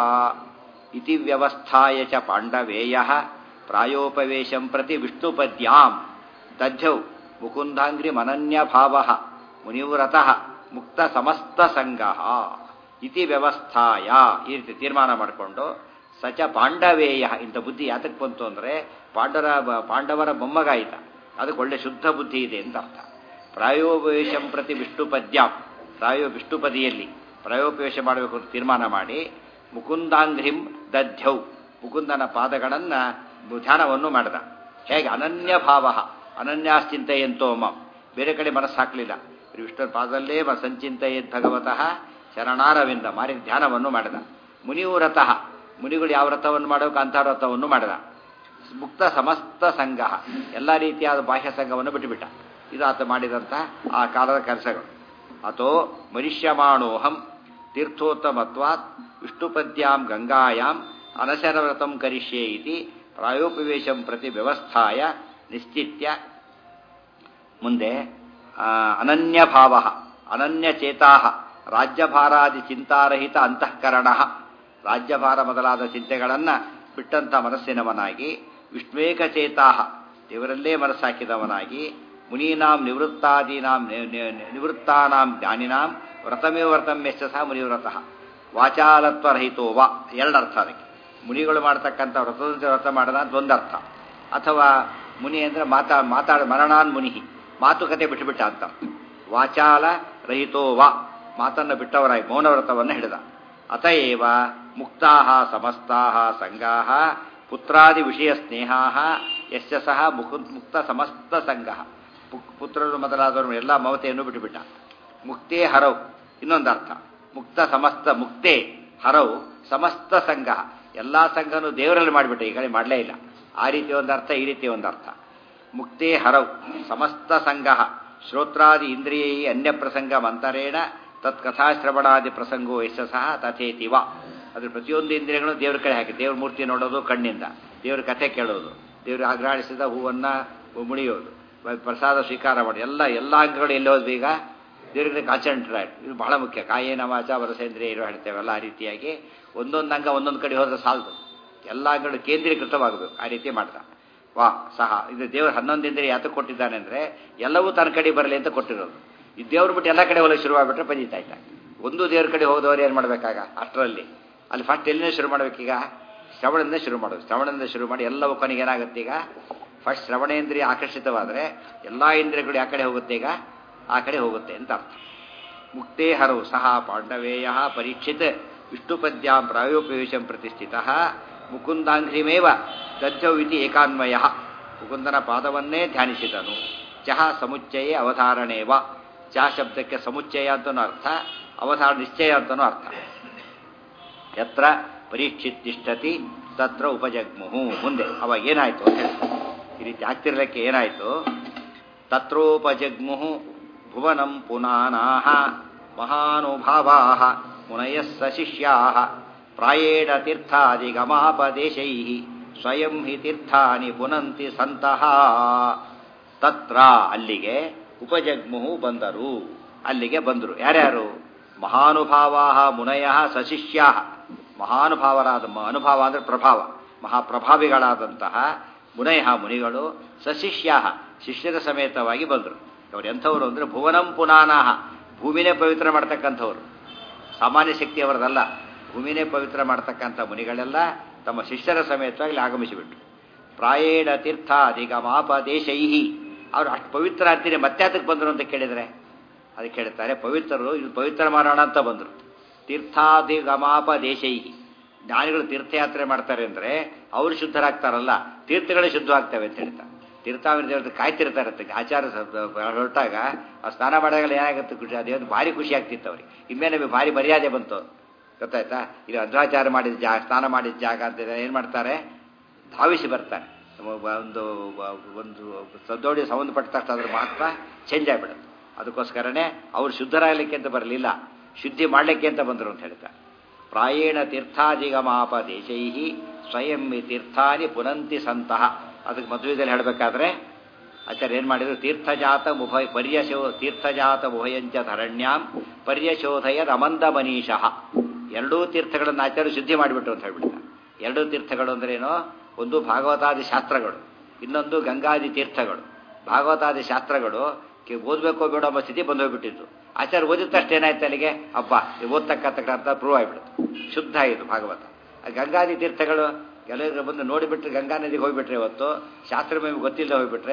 ಇತಿ ವ್ಯವಸ್ಥಾಯ ಚ ಪಾಂಡವೇಯ ಪ್ರಾಯೋಪವೇಶಂ ಪ್ರತಿ ವಿಷ್ಣುಪದ್ಯಾಂ ದಧ್ಯೌ ಮುಕುಂದಾಂಘ್ರಿಮನನ್ಯ ಭಾವ ಮುನಿವ್ರತಃ ಮುಕ್ತ ಸಮಸ್ತ ಸಂಗಃ ಇತಿ ವ್ಯವಸ್ಥಾಯ ಈ ರೀತಿ ತೀರ್ಮಾನ ಮಾಡಿಕೊಂಡು ಸಚ ಪಾಂಡವೇಯ ಇಂಥ ಬುದ್ಧಿ ಯಾತಕ್ಕೆ ಬಂತು ಅಂದರೆ ಪಾಂಡವರ ಪಾಂಡವರ ಮೊಮ್ಮಗ ಆಯ್ತ ಅದಕ್ಕೆ ಒಳ್ಳೆ ಶುದ್ಧ ಬುದ್ಧಿ ಇದೆ ಅಂತ ಅರ್ಥ ಪ್ರಾಯೋಪವೇಶಂ ಪ್ರತಿ ವಿಷ್ಣು ಪದ್ಯಾಂ ಪ್ರಾಯೋ ವಿಷ್ಣುಪದಿಯಲ್ಲಿ ಪ್ರಾಯೋಪವೇಶ ಮಾಡಬೇಕು ಅಂತ ತೀರ್ಮಾನ ಮಾಡಿ ಮುಕುಂದಾಂಘ್ರಿಂ ದಧ್ಯೌ ಮುಕುಂದನ ಪಾದಗಳನ್ನು ಧ್ಯಾನವನ್ನು ಮಾಡಿದ ಹೇಗೆ ಅನನ್ಯ ಭಾವ ಅನನ್ಯಾಶ್ಚಿಂತೆಯಂತೋ ಮಂ ಬೇರೆ ಕಡೆ ಮನಸ್ಸು ಹಾಕಲಿಲ್ಲ ವಿಷ್ಣು ಪಾದಲ್ಲೇ ಮ ಸಂಚಿಂತೆಯದ್ ಭಗವತಃ ಶರಣಾರವಿಂದ ಮಾರಿ ಧ್ಯಾನವನ್ನು ಮಾಡಿದ ಮುನಿವ್ರತಃ ಮುನಿಗಳು ಯಾವ ವ್ರತವನ್ನು ಮಾಡಬೇಕು ಅಂಥ ವ್ರತವನ್ನು ಮಾಡಿದ ಮುಕ್ತ ಸಮಸ್ತ ಸಂಘ ಎಲ್ಲ ರೀತಿಯಾದ ಬಾಹ್ಯ ಸಂಘವನ್ನು ಬಿಟ್ಟುಬಿಟ್ಟ ಇದು ಆತ ಮಾಡಿದಂಥ ಆ ಕಾಲದ ಕೆಲಸಗಳು ಅಥೋ ಮನುಷ್ಯಮಾಣೋಹಂ ತೀರ್ಥೋತ್ತಮತ್ವಾತ್ ವಿಷ್ಣುಪದ್ಯಾಂ ಗಂಗಾಯಾಂ ಅನಶರವ್ರತಂ ಕರಿಷ್ಯೆ ಇತಿ ಪ್ರಾಯೋಪವೇಶಂ ಪ್ರತಿ ವ್ಯವಸ್ಥಾಯ ನಿಶ್ಚಿತ್ಯ ಮುಂದೆ ಅನನ್ಯ ಭಾವ ಅನನ್ಯ ಚೇತಾ ರಾಜ್ಯಭಾರಾದಿ ಚಿಂತಾರಹಿತ ಅಂತಃಕರಣ ರಾಜ್ಯಭಾರ ಮೊದಲಾದ ಚಿಂತೆಗಳನ್ನು ಬಿಟ್ಟಂಥ ಮನಸ್ಸಿನವನಾಗಿ ವಿಷ್ಣುವೇಕ ಚೇತಾ ದೇವರಲ್ಲೇ ಮನಸ್ಸಾಕಿದವನಾಗಿ ಮುನೀನಾಂ ನಿವೃತ್ತಾದೀನಾಂ ನಿವೃತ್ತಾನಾಂ ಜ್ಞಾನಿನಾಂ ವ್ರತಮೇ ವ್ರತಂ ಎಷ್ಟ ಸಹ ಮುನಿವ್ರತಃ ವಾಚಾಲತ್ವರಹಿತೋ ವಾ ಎರಡರ್ಥ ಅದಕ್ಕೆ ಮುನಿಗಳು ಮಾಡ್ತಕ್ಕಂಥ ವ್ರತದಂತೆ ವ್ರತ ಮಾಡದ ಅಂತ ಒಂದರ್ಥ ಅಥವಾ ಮುನಿ ಅಂದರೆ ಮಾತಾ ಮಾತಾಡ ಮರಣಾನ್ ಮುನಿ ಮಾತುಕತೆ ಬಿಟ್ಟುಬಿಟ್ಟ ಅಂತ ವಾಚಾಲ ರಹಿತೋ ವಾ ಮಾತನ್ನು ಬಿಟ್ಟವರಾಗಿ ಮೌನವ್ರತವನ್ನು ಹಿಡಿದ ಅತಏವ ಮುಕ್ತಾ ಸಮಸ್ತಾ ಸಂಘಾ ಪುತ್ರಾದಿ ವಿಷಯ ಸ್ನೇಹಾ ಯಶ್ಚ ಸಹ ಮುಕು ಮುಕ್ತ ಸಮಸ್ತ ಸಂಘ ಪುತ್ರರು ಮೊದಲಾದವರು ಎಲ್ಲ ಮಮತೆಯನ್ನು ಬಿಟ್ಟುಬಿಟ್ಟ ಮುಕ್ತೇ ಹರವು ಇನ್ನೊಂದು ಅರ್ಥ ಮುಕ್ತ ಸಮಸ್ತ ಮುಕ್ತೇ ಹರವು ಸಮಸ್ತ ಸಂಘ ಎಲ್ಲ ಸಂಘನೂ ದೇವರಲ್ಲಿ ಮಾಡಿಬಿಟ್ಟ ಈ ಕಡೆ ಮಾಡಲೇ ಇಲ್ಲ ಆ ರೀತಿ ಒಂದು ಅರ್ಥ ಈ ರೀತಿ ಒಂದು ಅರ್ಥ ಮುಕ್ತೇ ಹರವು ಸಮಸ್ತ ಸಂಘ ಶ್ರೋತ್ರಾದಿ ಇಂದ್ರಿಯೈ ಅನ್ಯ ಪ್ರಸಂಗ ಮಂತರೇಣ ತತ್ಕಥಾಶ್ರವಣಾದಿ ಪ್ರಸಂಗೋ ಯಶ ಸಹ ತಥೇತಿವ ಅದ್ರ ಪ್ರತಿಯೊಂದು ಇಂದ್ರಿಯಗಳು ದೇವ್ರ ಕಡೆ ಹಾಕಿ ದೇವ್ರ ಮೂರ್ತಿ ನೋಡೋದು ಕಣ್ಣಿಂದ ದೇವ್ರ ಕಥೆ ಕೇಳೋದು ದೇವರು ಅಗ್ರಾಡಿಸಿದ ಹೂವನ್ನು ಮುಣಿಯೋದು ಪ್ರಸಾದ ಸ್ವೀಕಾರ ಮಾಡಿ ಎಲ್ಲ ಎಲ್ಲ ಅಂಗಗಳು ಎಲ್ಲಿ ಹೋದ್ವಿ ಈಗ ದೇವ್ರಿಗೆ ಕಾನ್ಸಂಟ್ರೇಟ್ ಇದು ಬಹಳ ಮುಖ್ಯ ಕಾಯೇನ ವಾಚ ವರಸೇಂದ್ರಿಯ ಇರೋ ಹೇಳ್ತೇವಲ್ಲ ಆ ರೀತಿಯಾಗಿ ಒಂದೊಂದು ಅಂಗ ಒಂದೊಂದು ಕಡೆ ಹೋದ್ರೆ ಸಾಲದು ಎಲ್ಲ ಅಂಗಗಳು ಕೇಂದ್ರೀಕೃತವಾಗಬೇಕು ಆ ರೀತಿ ಮಾಡ್ದ ವಾ ಸಹ ಇದು ದೇವರು ಹನ್ನೊಂದು ಇಂದ್ರಿಯ ಯಾತಕ್ಕೆ ಕೊಟ್ಟಿದ್ದಾನೆ ಅಂದರೆ ಎಲ್ಲವೂ ತನ್ನ ಕಡೆ ಬರಲಿ ಅಂತ ಕೊಟ್ಟಿರೋದು ಈ ದೇವ್ರು ಬಿಟ್ಟು ಎಲ್ಲ ಕಡೆ ಹೋಗಲು ಶುರುವಾಗ್ಬಿಟ್ರೆ ಪಂಜಿತಾಯ್ತ ಒಂದು ದೇವ್ರ ಕಡೆ ಹೋದವರು ಏನು ಮಾಡಬೇಕಾಗ ಅಷ್ಟರಲ್ಲಿ ಅಲ್ಲಿ ಫಸ್ಟ್ ಎಲ್ಲಿಂದ ಶುರು ಮಾಡಬೇಕೀಗ ಶ್ರವಣದಿಂದ ಶುರು ಮಾಡೋದು ಶ್ರವಣದಿಂದ ಶುರು ಮಾಡಿ ಎಲ್ಲವೂ ಕೊನೆಗೆ ಏನಾಗುತ್ತೆ ಈಗ ಫಸ್ಟ್ ಶ್ರವಣೇಂದ್ರಿಯ ಆಕರ್ಷಿತವಾದರೆ ಎಲ್ಲ ಇಂದ್ರಿಯಗಳು ಯಾವ ಕಡೆ ಹೋಗುತ್ತೆ ಈಗ ಆ ಕಡೆ ಹೋಗುತ್ತೆ ಅಂತ ಅರ್ಥ ಮುಕ್ತೇ ಹರವು ಸಹ ಪಾಂಡವೇಯ ಪರೀಕ್ಷಿತ್ ವಿಷ್ಣುಪದ್ಯಾಂ ಪ್ರಾಯೋಪವೇಶಂ ಪ್ರತಿಷ್ಠಿತ ಮುಕುಂದಾಂಘ್ರಿಮೇವ ದಜ್ಜವಿತಿ ಏಕಾನ್ವಯ ಮುಕುಂದನ ಪಾದವನ್ನೇ ಧ್ಯಾನಿಸಿದನು ಚಹ ಸಮುಚ್ಚಯೇ ಅವಧಾರಣೇವ ಚಹ ಶಬ್ದಕ್ಕೆ ಸಮುಚ್ಚಯ ಅಂತನೂ ಅರ್ಥ ಅವಧಾರ ನಿಶ್ಚಯ ಅಂತನೂ ಅರ್ಥ ಯತ್ರ ಪರೀಕ್ಷಿತ್ ತಿಷ್ಠತಿ ತತ್ರ ಉಪಜಗ್ಮುಹು ಮುಂದೆ ಅವಾಗ ಏನಾಯ್ತು ಅಂತ ಹೇಳ್ತಾರೆ ಈ ರೀತಿ ಆಗ್ತಿರ್ಲಿಕ್ಕೆ ಏನಾಯ್ತು ತತ್ರೋಪಜಗ್ಮುಹು ಭುವನಂ ಪುನಾನಾಹ ಮಹಾನುಭಾವಾ ಮುನಯಃ ಸಶಿಷ್ಯಾ ಪ್ರಾಯೇಣ ತೀರ್ಥಾದಿಗಮಾಪದೇಶೈ ಸ್ವಯಂ ಹಿ ತೀರ್ಥಾನಿ ಪುನಂತಿ ಸಂತಹ ತತ್ರ ಅಲ್ಲಿಗೆ ಉಪಜಗ್ಮುಹು ಬಂದರು ಅಲ್ಲಿಗೆ ಬಂದರು ಯಾರ್ಯಾರು ಮಹಾನುಭಾವ ಮುನಯ ಸಶಿಷ್ಯಾ ಮಹಾನುಭಾವರಾದ ಅನುಭಾವ ಅಂದರೆ ಪ್ರಭಾವ ಮಹಾಪ್ರಭಾವಿಗಳಾದಂತಹ ಮುನಯ ಮುನಿಗಳು ಸಶಿಷ್ಯ ಶಿಷ್ಯರ ಸಮೇತವಾಗಿ ಬಂದರು ಅವರು ಎಂಥವ್ರು ಅಂದರೆ ಭುವನಂ ಪುನಾನಾಹ ಭೂಮಿನೇ ಪವಿತ್ರ ಮಾಡ್ತಕ್ಕಂಥವ್ರು ಸಾಮಾನ್ಯ ಶಕ್ತಿ ಅವರದಲ್ಲ ಭೂಮಿನೇ ಪವಿತ್ರ ಮಾಡ್ತಕ್ಕಂಥ ಮುನಿಗಳೆಲ್ಲ ತಮ್ಮ ಶಿಷ್ಯರ ಸಮೇತವಾಗಿ ಆಗಮಿಸಿಬಿಟ್ರು ಪ್ರಾಯೇಣ ತೀರ್ಥ ಅಧಿಗಮಾಪದೇಶೈಹಿ ಅವರು ಅಷ್ಟು ಪವಿತ್ರ ಅಂತೀನಿ ಮತ್ತೆ ಅದಕ್ಕೆ ಬಂದರು ಅಂತ ಕೇಳಿದರೆ ಅದಕ್ಕೆ ಹೇಳ್ತಾರೆ ಪವಿತ್ರರು ಇದು ಪವಿತ್ರ ಮಾಡೋಣ ಅಂತ ಬಂದರು ತೀರ್ಥಾಧಿಗಮಾಪದೇಶೈಹಿ ಜ್ಞಾನಿಗಳು ತೀರ್ಥಯಾತ್ರೆ ಮಾಡ್ತಾರೆ ಅಂದರೆ ಅವರು ಶುದ್ಧರಾಗ್ತಾರಲ್ಲ ತೀರ್ಥಗಳೇ ಶುದ್ಧವಾಗ್ತವೆ ಅಂತ ಹೇಳ್ತಾರೆ ತೀರ್ಥಾವಿನ ದೇವತೆ ಕಾಯ್ತಿರ್ತಾರೆ ಆಚಾರ ಹೊರಟಾಗ ಆ ಸ್ನಾನ ಮಾಡಿದಾಗ ಏನಾಗುತ್ತೆ ಖುಷಿ ಅದೇನು ಭಾರಿ ಖುಷಿ ಆಗ್ತಿತ್ತು ಅವ್ರಿಗೆ ಇನ್ಮೇಲೆ ನಮಗೆ ಭಾರಿ ಮರ್ಯಾದೆ ಬಂತು ಗೊತ್ತಾಯ್ತಾ ಇಲ್ಲಿ ಅಧ್ವಾಚಾರ ಮಾಡಿದ ಜಾಗ ಸ್ನಾನ ಮಾಡಿದ ಜಾಗ ಅಂತ ಏನು ಮಾಡ್ತಾರೆ ಧಾವಿಸಿ ಬರ್ತಾರೆ ಒಂದು ಒಂದು ಸದ್ದೋಡಿ ಸಂಬಂಧಪಟ್ಟ ತಕ್ಷಣ ಅದ್ರ ಮಹತ್ವ ಚೇಂಜ್ ಆಗಿಬಿಡುತ್ತೆ ಅದಕ್ಕೋಸ್ಕರನೇ ಅವ್ರು ಶುದ್ಧರಾಗಲಿಕ್ಕೆ ಅಂತ ಬರಲಿಲ್ಲ ಶುದ್ಧಿ ಮಾಡಲಿಕ್ಕೆ ಅಂತ ಬಂದರು ಅಂತ ಹೇಳ್ತಾರೆ ಪ್ರಾಯೇಣ ತೀರ್ಥಾಧಿಗಮಾಪ ದೇಶೈ ಸ್ವಯಂ ತೀರ್ಥಾನಿ ಪುನಂತಿ ಸಂತಹ ಅದಕ್ಕೆ ಮದುವೆದಲ್ಲಿ ಹೇಳಬೇಕಾದ್ರೆ ಆಚಾರ್ಯ ಏನು ಮಾಡಿದ್ರು ತೀರ್ಥಜಾತ ಉಭಯ ಪರ್ಯಶೋ ತೀರ್ಥಜಾತ ಉಭಯಂಚ ಧರಣ್ಯಾಂ ಪರ್ಯಶೋಧಯದ ಅಮಂದ ಮನೀಷಃ ಎರಡೂ ತೀರ್ಥಗಳನ್ನು ಆಚಾರ್ಯ ಶುದ್ಧಿ ಮಾಡಿಬಿಟ್ರು ಅಂತ ಹೇಳ್ಬಿಡ್ತಾರೆ ಎರಡೂ ತೀರ್ಥಗಳು ಅಂದ್ರೇನು ಒಂದು ಭಾಗವತಾದಿ ಶಾಸ್ತ್ರಗಳು ಇನ್ನೊಂದು ಗಂಗಾದಿ ತೀರ್ಥಗಳು ಭಾಗವತಾದಿ ಶಾಸ್ತ್ರಗಳು ಓದಬೇಕೋ ಬೇಡ ಎಂಬ ಸ್ಥಿತಿ ಬಂದೋಗ್ಬಿಟ್ಟಿತ್ತು ಆಚಾರ್ಯ ಓದಿದ ತಕ್ಷಣ ಏನಾಯ್ತು ಅಲ್ಲಿಗೆ ಹಬ್ಬ ಓದ್ತಕ್ಕಂಥ ಪ್ರೂವ್ ಆಗಿಬಿಡುತ್ತೆ ಶುದ್ಧ ಆಯಿತು ಭಾಗವತ ಗಂಗಾದಿ ತೀರ್ಥಗಳು ಎಲ್ಲರೂ ಬಂದು ನೋಡಿಬಿಟ್ರೆ ಗಂಗಾ ನದಿಗೆ ಹೋಗ್ಬಿಟ್ರೆ ಇವತ್ತು ಶಾಸ್ತ್ರ ಮೇಲೆ ಗೊತ್ತಿಲ್ಲದೆ ಹೋಗ್ಬಿಟ್ರೆ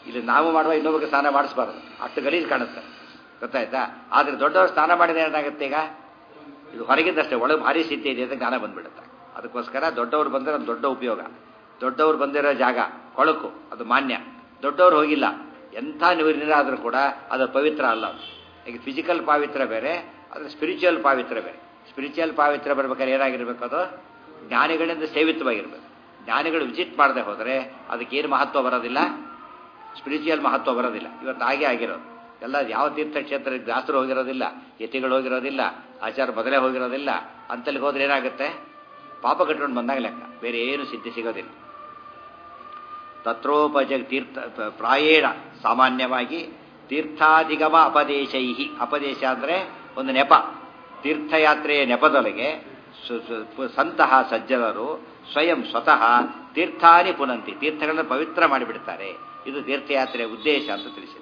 ಇಲ್ಲಿ ನಾವು ಮಾಡುವ ಇನ್ನೊಬ್ಬರಿಗೆ ಸ್ನಾನ ಮಾಡಿಸ್ಬಾರ್ದು ಅಷ್ಟು ಗಲೀಜು ಕಾಣುತ್ತೆ ಗೊತ್ತಾಯ್ತಾ ಆದರೆ ದೊಡ್ಡವರು ಸ್ನಾನ ಮಾಡಿದ್ರೆ ಏನಾಗುತ್ತೆ ಈಗ ಇದು ಹೊರಗಿದ್ದಷ್ಟೇ ಒಳಗೆ ಭಾರಿ ಸ್ಥಿತಿ ಇದೆ ಅಂತ ಜ್ಞಾನ ಬಂದ್ಬಿಡುತ್ತೆ ಅದಕ್ಕೋಸ್ಕರ ದೊಡ್ಡವರು ಬಂದರೆ ಒಂದು ದೊಡ್ಡ ಉಪಯೋಗ ದೊಡ್ಡವರು ಬಂದಿರೋ ಜಾಗ ಕೊಳಕು ಅದು ಮಾನ್ಯ ದೊಡ್ಡವರು ಹೋಗಿಲ್ಲ ಎಂಥ ನೀರಾದರೂ ಕೂಡ ಅದು ಪವಿತ್ರ ಅಲ್ಲ ಅದು. ಈಗ ಫಿಸಿಕಲ್ ಪಾವಿತ್ರ ಬೇರೆ ಅದು ಸ್ಪಿರಿಚುವಲ್ ಪಾವಿತ್ರ ಬೇರೆ ಸ್ಪಿರಿಚುವಲ್ ಪಾವಿತ್ರ ಬರ್ಬೇಕಾದ್ರೆ ಏನಾಗಿರ್ಬೇಕು ಅದು ಜ್ಞಾನಿಗಳಿಂದ ಸೇವಿತವಾಗಿರ್ಬೇಕು ಜ್ಞಾನಿಗಳು ವಿಸಿಟ್ ಮಾಡದೆ ಹೋದರೆ ಅದಕ್ಕೇನು ಮಹತ್ವ ಬರೋದಿಲ್ಲ ಸ್ಪಿರಿಚುವಲ್ ಮಹತ್ವ ಬರೋದಿಲ್ಲ ಇವತ್ತು ಹಾಗೆ ಆಗಿರೋದು ಎಲ್ಲ ಯಾವ ತೀರ್ಥಕ್ಷೇತ್ರ ದಾಸರು ಹೋಗಿರೋದಿಲ್ಲ ಯತಿಗಳು ಹೋಗಿರೋದಿಲ್ಲ ಆಚಾರ ಮೊದಲೇ ಹೋಗಿರೋದಿಲ್ಲ ಅಂತಲ್ಲಿ ಹೋದ್ರೆ ಏನಾಗುತ್ತೆ ಪಾಪ ಕಟ್ಕೊಂಡು ಬಂದಾಗ ಲೆಕ್ಕ ಬೇರೆ ಏನು ಸಿದ್ಧಿ ಸಿಗೋದಿಲ್ಲ ತತ್ರೋಪಜ ತೀರ್ಥ ಪ್ರಾಯೇಣ ಸಾಮಾನ್ಯವಾಗಿ ತೀರ್ಥಾಧಿಗಮ ಅಪದೇಶೈಹಿ ಅಪದೇಶ ಅಂದರೆ ಒಂದು ನೆಪ ತೀರ್ಥಯಾತ್ರೆಯ ನೆಪದೊಳಗೆ ಸು- ಸು- ಸಂತಹ ಸಜ್ಜನರು ಸ್ವಯಂ ಸ್ವತಃ ತೀರ್ಥಾನಿ ಪುನಂತಿ ತೀರ್ಥಗಳನ್ನು ಪವಿತ್ರ ಮಾಡಿಬಿಡ್ತಾರೆ ಇದು ತೀರ್ಥಯಾತ್ರೆಯ ಉದ್ದೇಶ ಅಂತ ತಿಳಿಸಿದೆ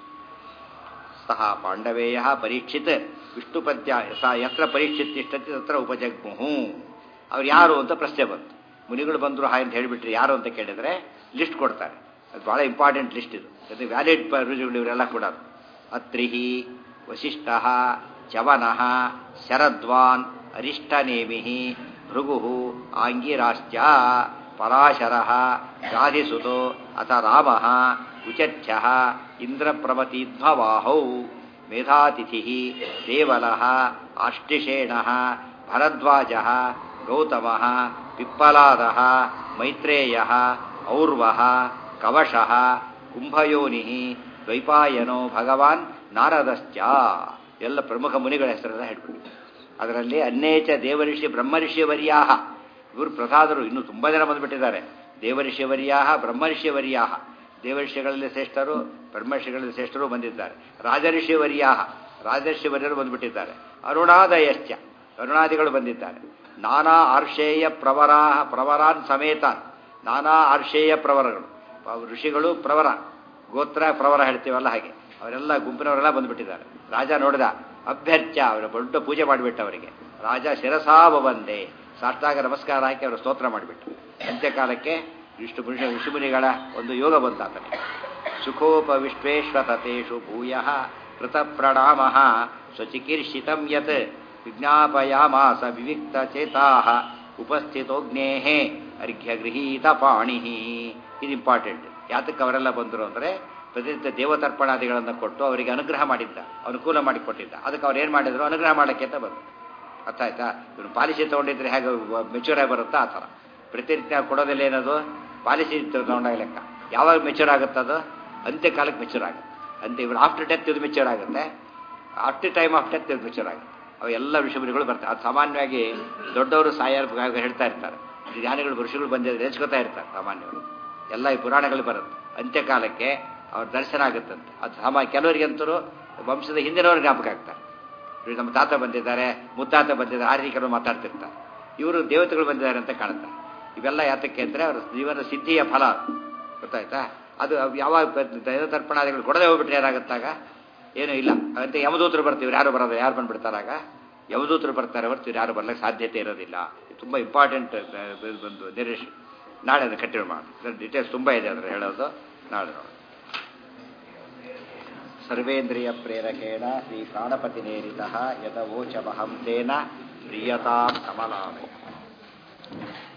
ಸಹ ಪಾಂಡವೇಯ ಪರೀಕ್ಷಿತ್ ವಿಷ್ಣು ಪದ್ಯ ಸ ಯತ್ರ ಪರೀಕ್ಷಿತ್ ತಿಷ್ಟತಿ ತತ್ರ ಉಪಜಗ್ಮುಹು ಅವ್ರು ಯಾರು ಅಂತ ಪ್ರಶ್ನೆ ಬಂತು ಮುನಿಗಳು ಬಂದರು ಹಾಯ್ ಅಂತ ಹೇಳಿಬಿಟ್ರೆ ಯಾರು ಅಂತ ಕೇಳಿದ್ರೆ ಲಿಸ್ಟ್ ಕೊಡ್ತಾರೆ ಅದು ಬಹಳ ಇಂಪಾರ್ಟೆಂಟ್ ಲಿಸ್ಟ್ ಇದು ಅದು ವ್ಯಾಲಿಡ್ ರುಜುಗಳು ಇವರೆಲ್ಲ ಕೂಡ ಅತ್ರಿಹಿ ವಸಿಷ್ಠ ಚವನಃ ಶರದ್ವಾನ್ ಅರಿಷ್ಟನೇಮಿ ಭೃಗು ಆಂಗಿರಾಶ್ಚ ಪರಾಶರ ಗಾಧಿಸುತೋ ಅಥ ರಾಮ ಉಚಚ್ಛ ಇಂದ್ರಪ್ರಮತೀಧ್ವವಾಹೌ ಮೇಧಾತಿಥಿ ದೇವಲ ಆಷ್ಟಿಷೇಣ ಭರದ್ವಾಜ ಗೌತಮ ಪಿಪ್ಪಲಾದ ಮೈತ್ರೇಯ ಔರ್ವ ಕವಶ ಕುಂಭಯೋನಿ ದ್ವೈಪಾಯನೋ ಭಗವಾನ್ ನಾರದಶ್ಚ ಎಲ್ಲ ಪ್ರಮುಖ ಮುನಿಗಳ ಹೆಸರೆಲ್ಲ ಹೇಳ್ಬಿಟ್ಟು ಅದರಲ್ಲಿ ಅನೇಕ ದೇವಋಷಿ ಬ್ರಹ್ಮಋಷಿವರ್ಯಾಹ ಇವರು ಪ್ರಸಾದರು ಇನ್ನೂ ತುಂಬ ಜನ ಬಂದುಬಿಟ್ಟಿದ್ದಾರೆ ದೇವಋಷಿವರ್ಯಾಹ ಬ್ರಹ್ಮಋಷಿವರ್ಯಾಹ ದೇವಋಷಿಗಳಲ್ಲಿ ಶ್ರೇಷ್ಠರು ಬ್ರಹ್ಮರ್ಷಿಗಳಲ್ಲಿ ಶ್ರೇಷ್ಠರು ಬಂದಿದ್ದಾರೆ ರಾಜಋಷಿವರ್ಯಾಹ ರಾಜರ್ಷಿವರ್ಯರು ಬಂದುಬಿಟ್ಟಿದ್ದಾರೆ ಅರುಣಾದಯಶ್ಚ ಅರುಣಾದಿಗಳು ಬಂದಿದ್ದಾರೆ ನಾನಾ ಆರ್ಷೇಯ ಪ್ರವರಾ ಪ್ರವರಾನ್ ಸಮೇತಾನ್ ನಾನಾ ಆರ್ಷೇಯ ಪ್ರವರಗಳು ಅವು ಋಷಿಗಳು ಪ್ರವರ ಗೋತ್ರ ಪ್ರವರ ಹೇಳ್ತೀವಲ್ಲ ಹಾಗೆ ಅವರೆಲ್ಲ ಗುಂಪಿನವರೆಲ್ಲ ಬಂದುಬಿಟ್ಟಿದ್ದಾರೆ ರಾಜ ನೋಡಿದ ಅಭ್ಯರ್ಚ ಅವರ ದೊಡ್ಡ ಪೂಜೆ ಮಾಡಿಬಿಟ್ಟ ಅವರಿಗೆ ರಾಜ ಶಿರಸಾವ ಬಂದೆ ಸಾಷ್ಟಾಗ ನಮಸ್ಕಾರ ಹಾಕಿ ಅವರು ಸ್ತೋತ್ರ ಮಾಡಿಬಿಟ್ಟು ಅಂತ್ಯಕಾಲಕ್ಕೆ ವಿಷ್ಣು ಪುರುಷ ಋಷಿಮುನಿಗಳ ಒಂದು ಯೋಗ ಬಂತ ಆತನಿಗೆ ಸುಖೋಪ ವಿಶ್ವೇಶ್ವತೇಷು ಭೂಯ ಕೃತ ಪ್ರಣಾಮ ಸ್ವಚಿಕೀರ್ಷಿತಂ ಯತ್ ವಿಜ್ಞಾಪಯಾಮಾಸ ವಿವಿಕ್ತ ಚೇತಾ ಉಪಸ್ಥಿತೋಗ್ನೇ ಅರ್ಘ್ಯ ಗೃಹೀತ ಪಾಣಿ ಇದು ಇಂಪಾರ್ಟೆಂಟ್ ಯಾತಕ್ಕೆ ಅವರೆಲ್ಲ ಬಂದರು ಅಂದರೆ ಪ್ರತಿನಿತ್ಯ ದೇವತರ್ಪಣಾದಿಗಳನ್ನು ಕೊಟ್ಟು ಅವರಿಗೆ ಅನುಗ್ರಹ ಮಾಡಿದ್ದ ಅನುಕೂಲ ಮಾಡಿಕೊಟ್ಟಿದ್ದ ಅದಕ್ಕೆ ಅವ್ರು ಏನು ಮಾಡಿದ್ರು ಅನುಗ್ರಹ ಮಾಡೋಕ್ಕೆ ಅಂತ ಬಂದರು ಅರ್ಥ ಆಯ್ತಾ ಇವನು ಪಾಲಿಸಿ ತೊಗೊಂಡಿದ್ರೆ ಹೇಗೆ ಮೆಚೂರ್ ಆಗಿ ಬರುತ್ತಾ ಆ ಥರ ಪ್ರತಿನಿತ್ಯ ಕೊಡೋದಿಲ್ಲ ಏನದು ಪಾಲಿಸಿ ತೊಗೊಂಡಾಗ ಲೆಕ್ಕ ಯಾವಾಗ ಮೆಚೂರ್ ಆಗುತ್ತೆ ಅದು ಅಂತ್ಯಕಾಲಕ್ಕೆ ಮೆಚೂರ್ ಆಗುತ್ತೆ ಅಂತ್ಯ ಇವರು ಆಫ್ಟರ್ ಡೆತ್ ಇದು ಮೆಚೂರ್ ಆಗುತ್ತೆ ಆಫ್ಟರ್ ಟೈಮ್ ಆಫ್ ಡೆತ್ ಇದು ಮೆಚೂರ್ ಆಗುತ್ತೆ ಅವು ಎಲ್ಲ ಋಷಿಮುನಿಗಳು ಬರ್ತಾರೆ ಅದು ಸಾಮಾನ್ಯವಾಗಿ ದೊಡ್ಡವರು ಸಾಯರ್ ಹೇಳ್ತಾ ಇರ್ತಾರೆ ಜ್ಞಾನಿಗಳು ಋಷಿಗಳು ಬಂದಿದ್ರೆ ನೆಚ್ಕೋತಾ ಇರ್ತಾರೆ ಸಾಮಾನ್ಯವಾಗಿ ಎಲ್ಲ ಈ ಪುರಾಣಗಳು ಬರುತ್ತೆ ಅಂತ್ಯಕಾಲಕ್ಕೆ ಅವ್ರ ದರ್ಶನ ಆಗುತ್ತಂತೆ ಅದು ಸಾಮ ಕೆಲವರಿಗಂತರೂ ವಂಶದ ಹಿಂದಿನವ್ರಿಗೆ ಜ್ಞಾಪಕ ಆಗ್ತಾರೆ ಇವ್ರು ನಮ್ಮ ತಾತ ಬಂದಿದ್ದಾರೆ ಮುತ್ತಾತ ಬಂದಿದ್ದಾರೆ ಆ ರೀತಿ ಕೆಲವರು ಮಾತಾಡ್ತಿರ್ತಾರೆ ಇವರು ದೇವತೆಗಳು ಬಂದಿದ್ದಾರೆ ಅಂತ ಕಾಣುತ್ತಾರೆ ಇವೆಲ್ಲ ಯಾತಕ್ಕೆ ಅಂದರೆ ಅವರ ಜೀವನ ಸಿದ್ಧಿಯ ಫಲ ಗೊತ್ತಾಯ್ತಾ ಅದು ಯಾವಾಗ ದೈವ ತರ್ಪಣಾದಿಗಳು ಕೊಡದೆ ಹೋಗ್ಬಿಟ್ರೆ ಏನಾಗುತ್ತಾಗ ಏನೂ ಇಲ್ಲ ಅಂತ ಯಮದೂತರು ಬರ್ತೀವಿ ಯಾರು ಬರೋದು ಯಾರು ಬಂದ್ಬಿಡ್ತಾರಾಗ ಯಮದೂತರು ಬರ್ತಾರೆ ಹೊರತು ಯಾರು ಬರ್ಲಿಕ್ಕೆ ಸಾಧ್ಯತೆ ಇರೋದಿಲ್ಲ ಇದು ತುಂಬ ಇಂಪಾರ್ಟೆಂಟ್ ಬಂದು ನಿರೀಶ್ ನಾಳೆ ಅದನ್ನು ಕಂಟಿನ್ಯೂ ಮಾಡಿ ಡೀಟೇಲ್ಸ್ ತುಂಬ ಇದೆ ಅದರ ಹೇಳೋದು ನಾಳೆ ನೋಡಿ ಸರ್ವೇಂದ್ರಿಯ ಪ್ರೇರಕೇಣ ಶ್ರೀ ಪ್ರಾಣಪತಿ ನೇರಿತ ಯದವೋಚಮಹಂ ತೇನ ಪ್ರಿಯತಾಂ ಕಮಲಾಮಯ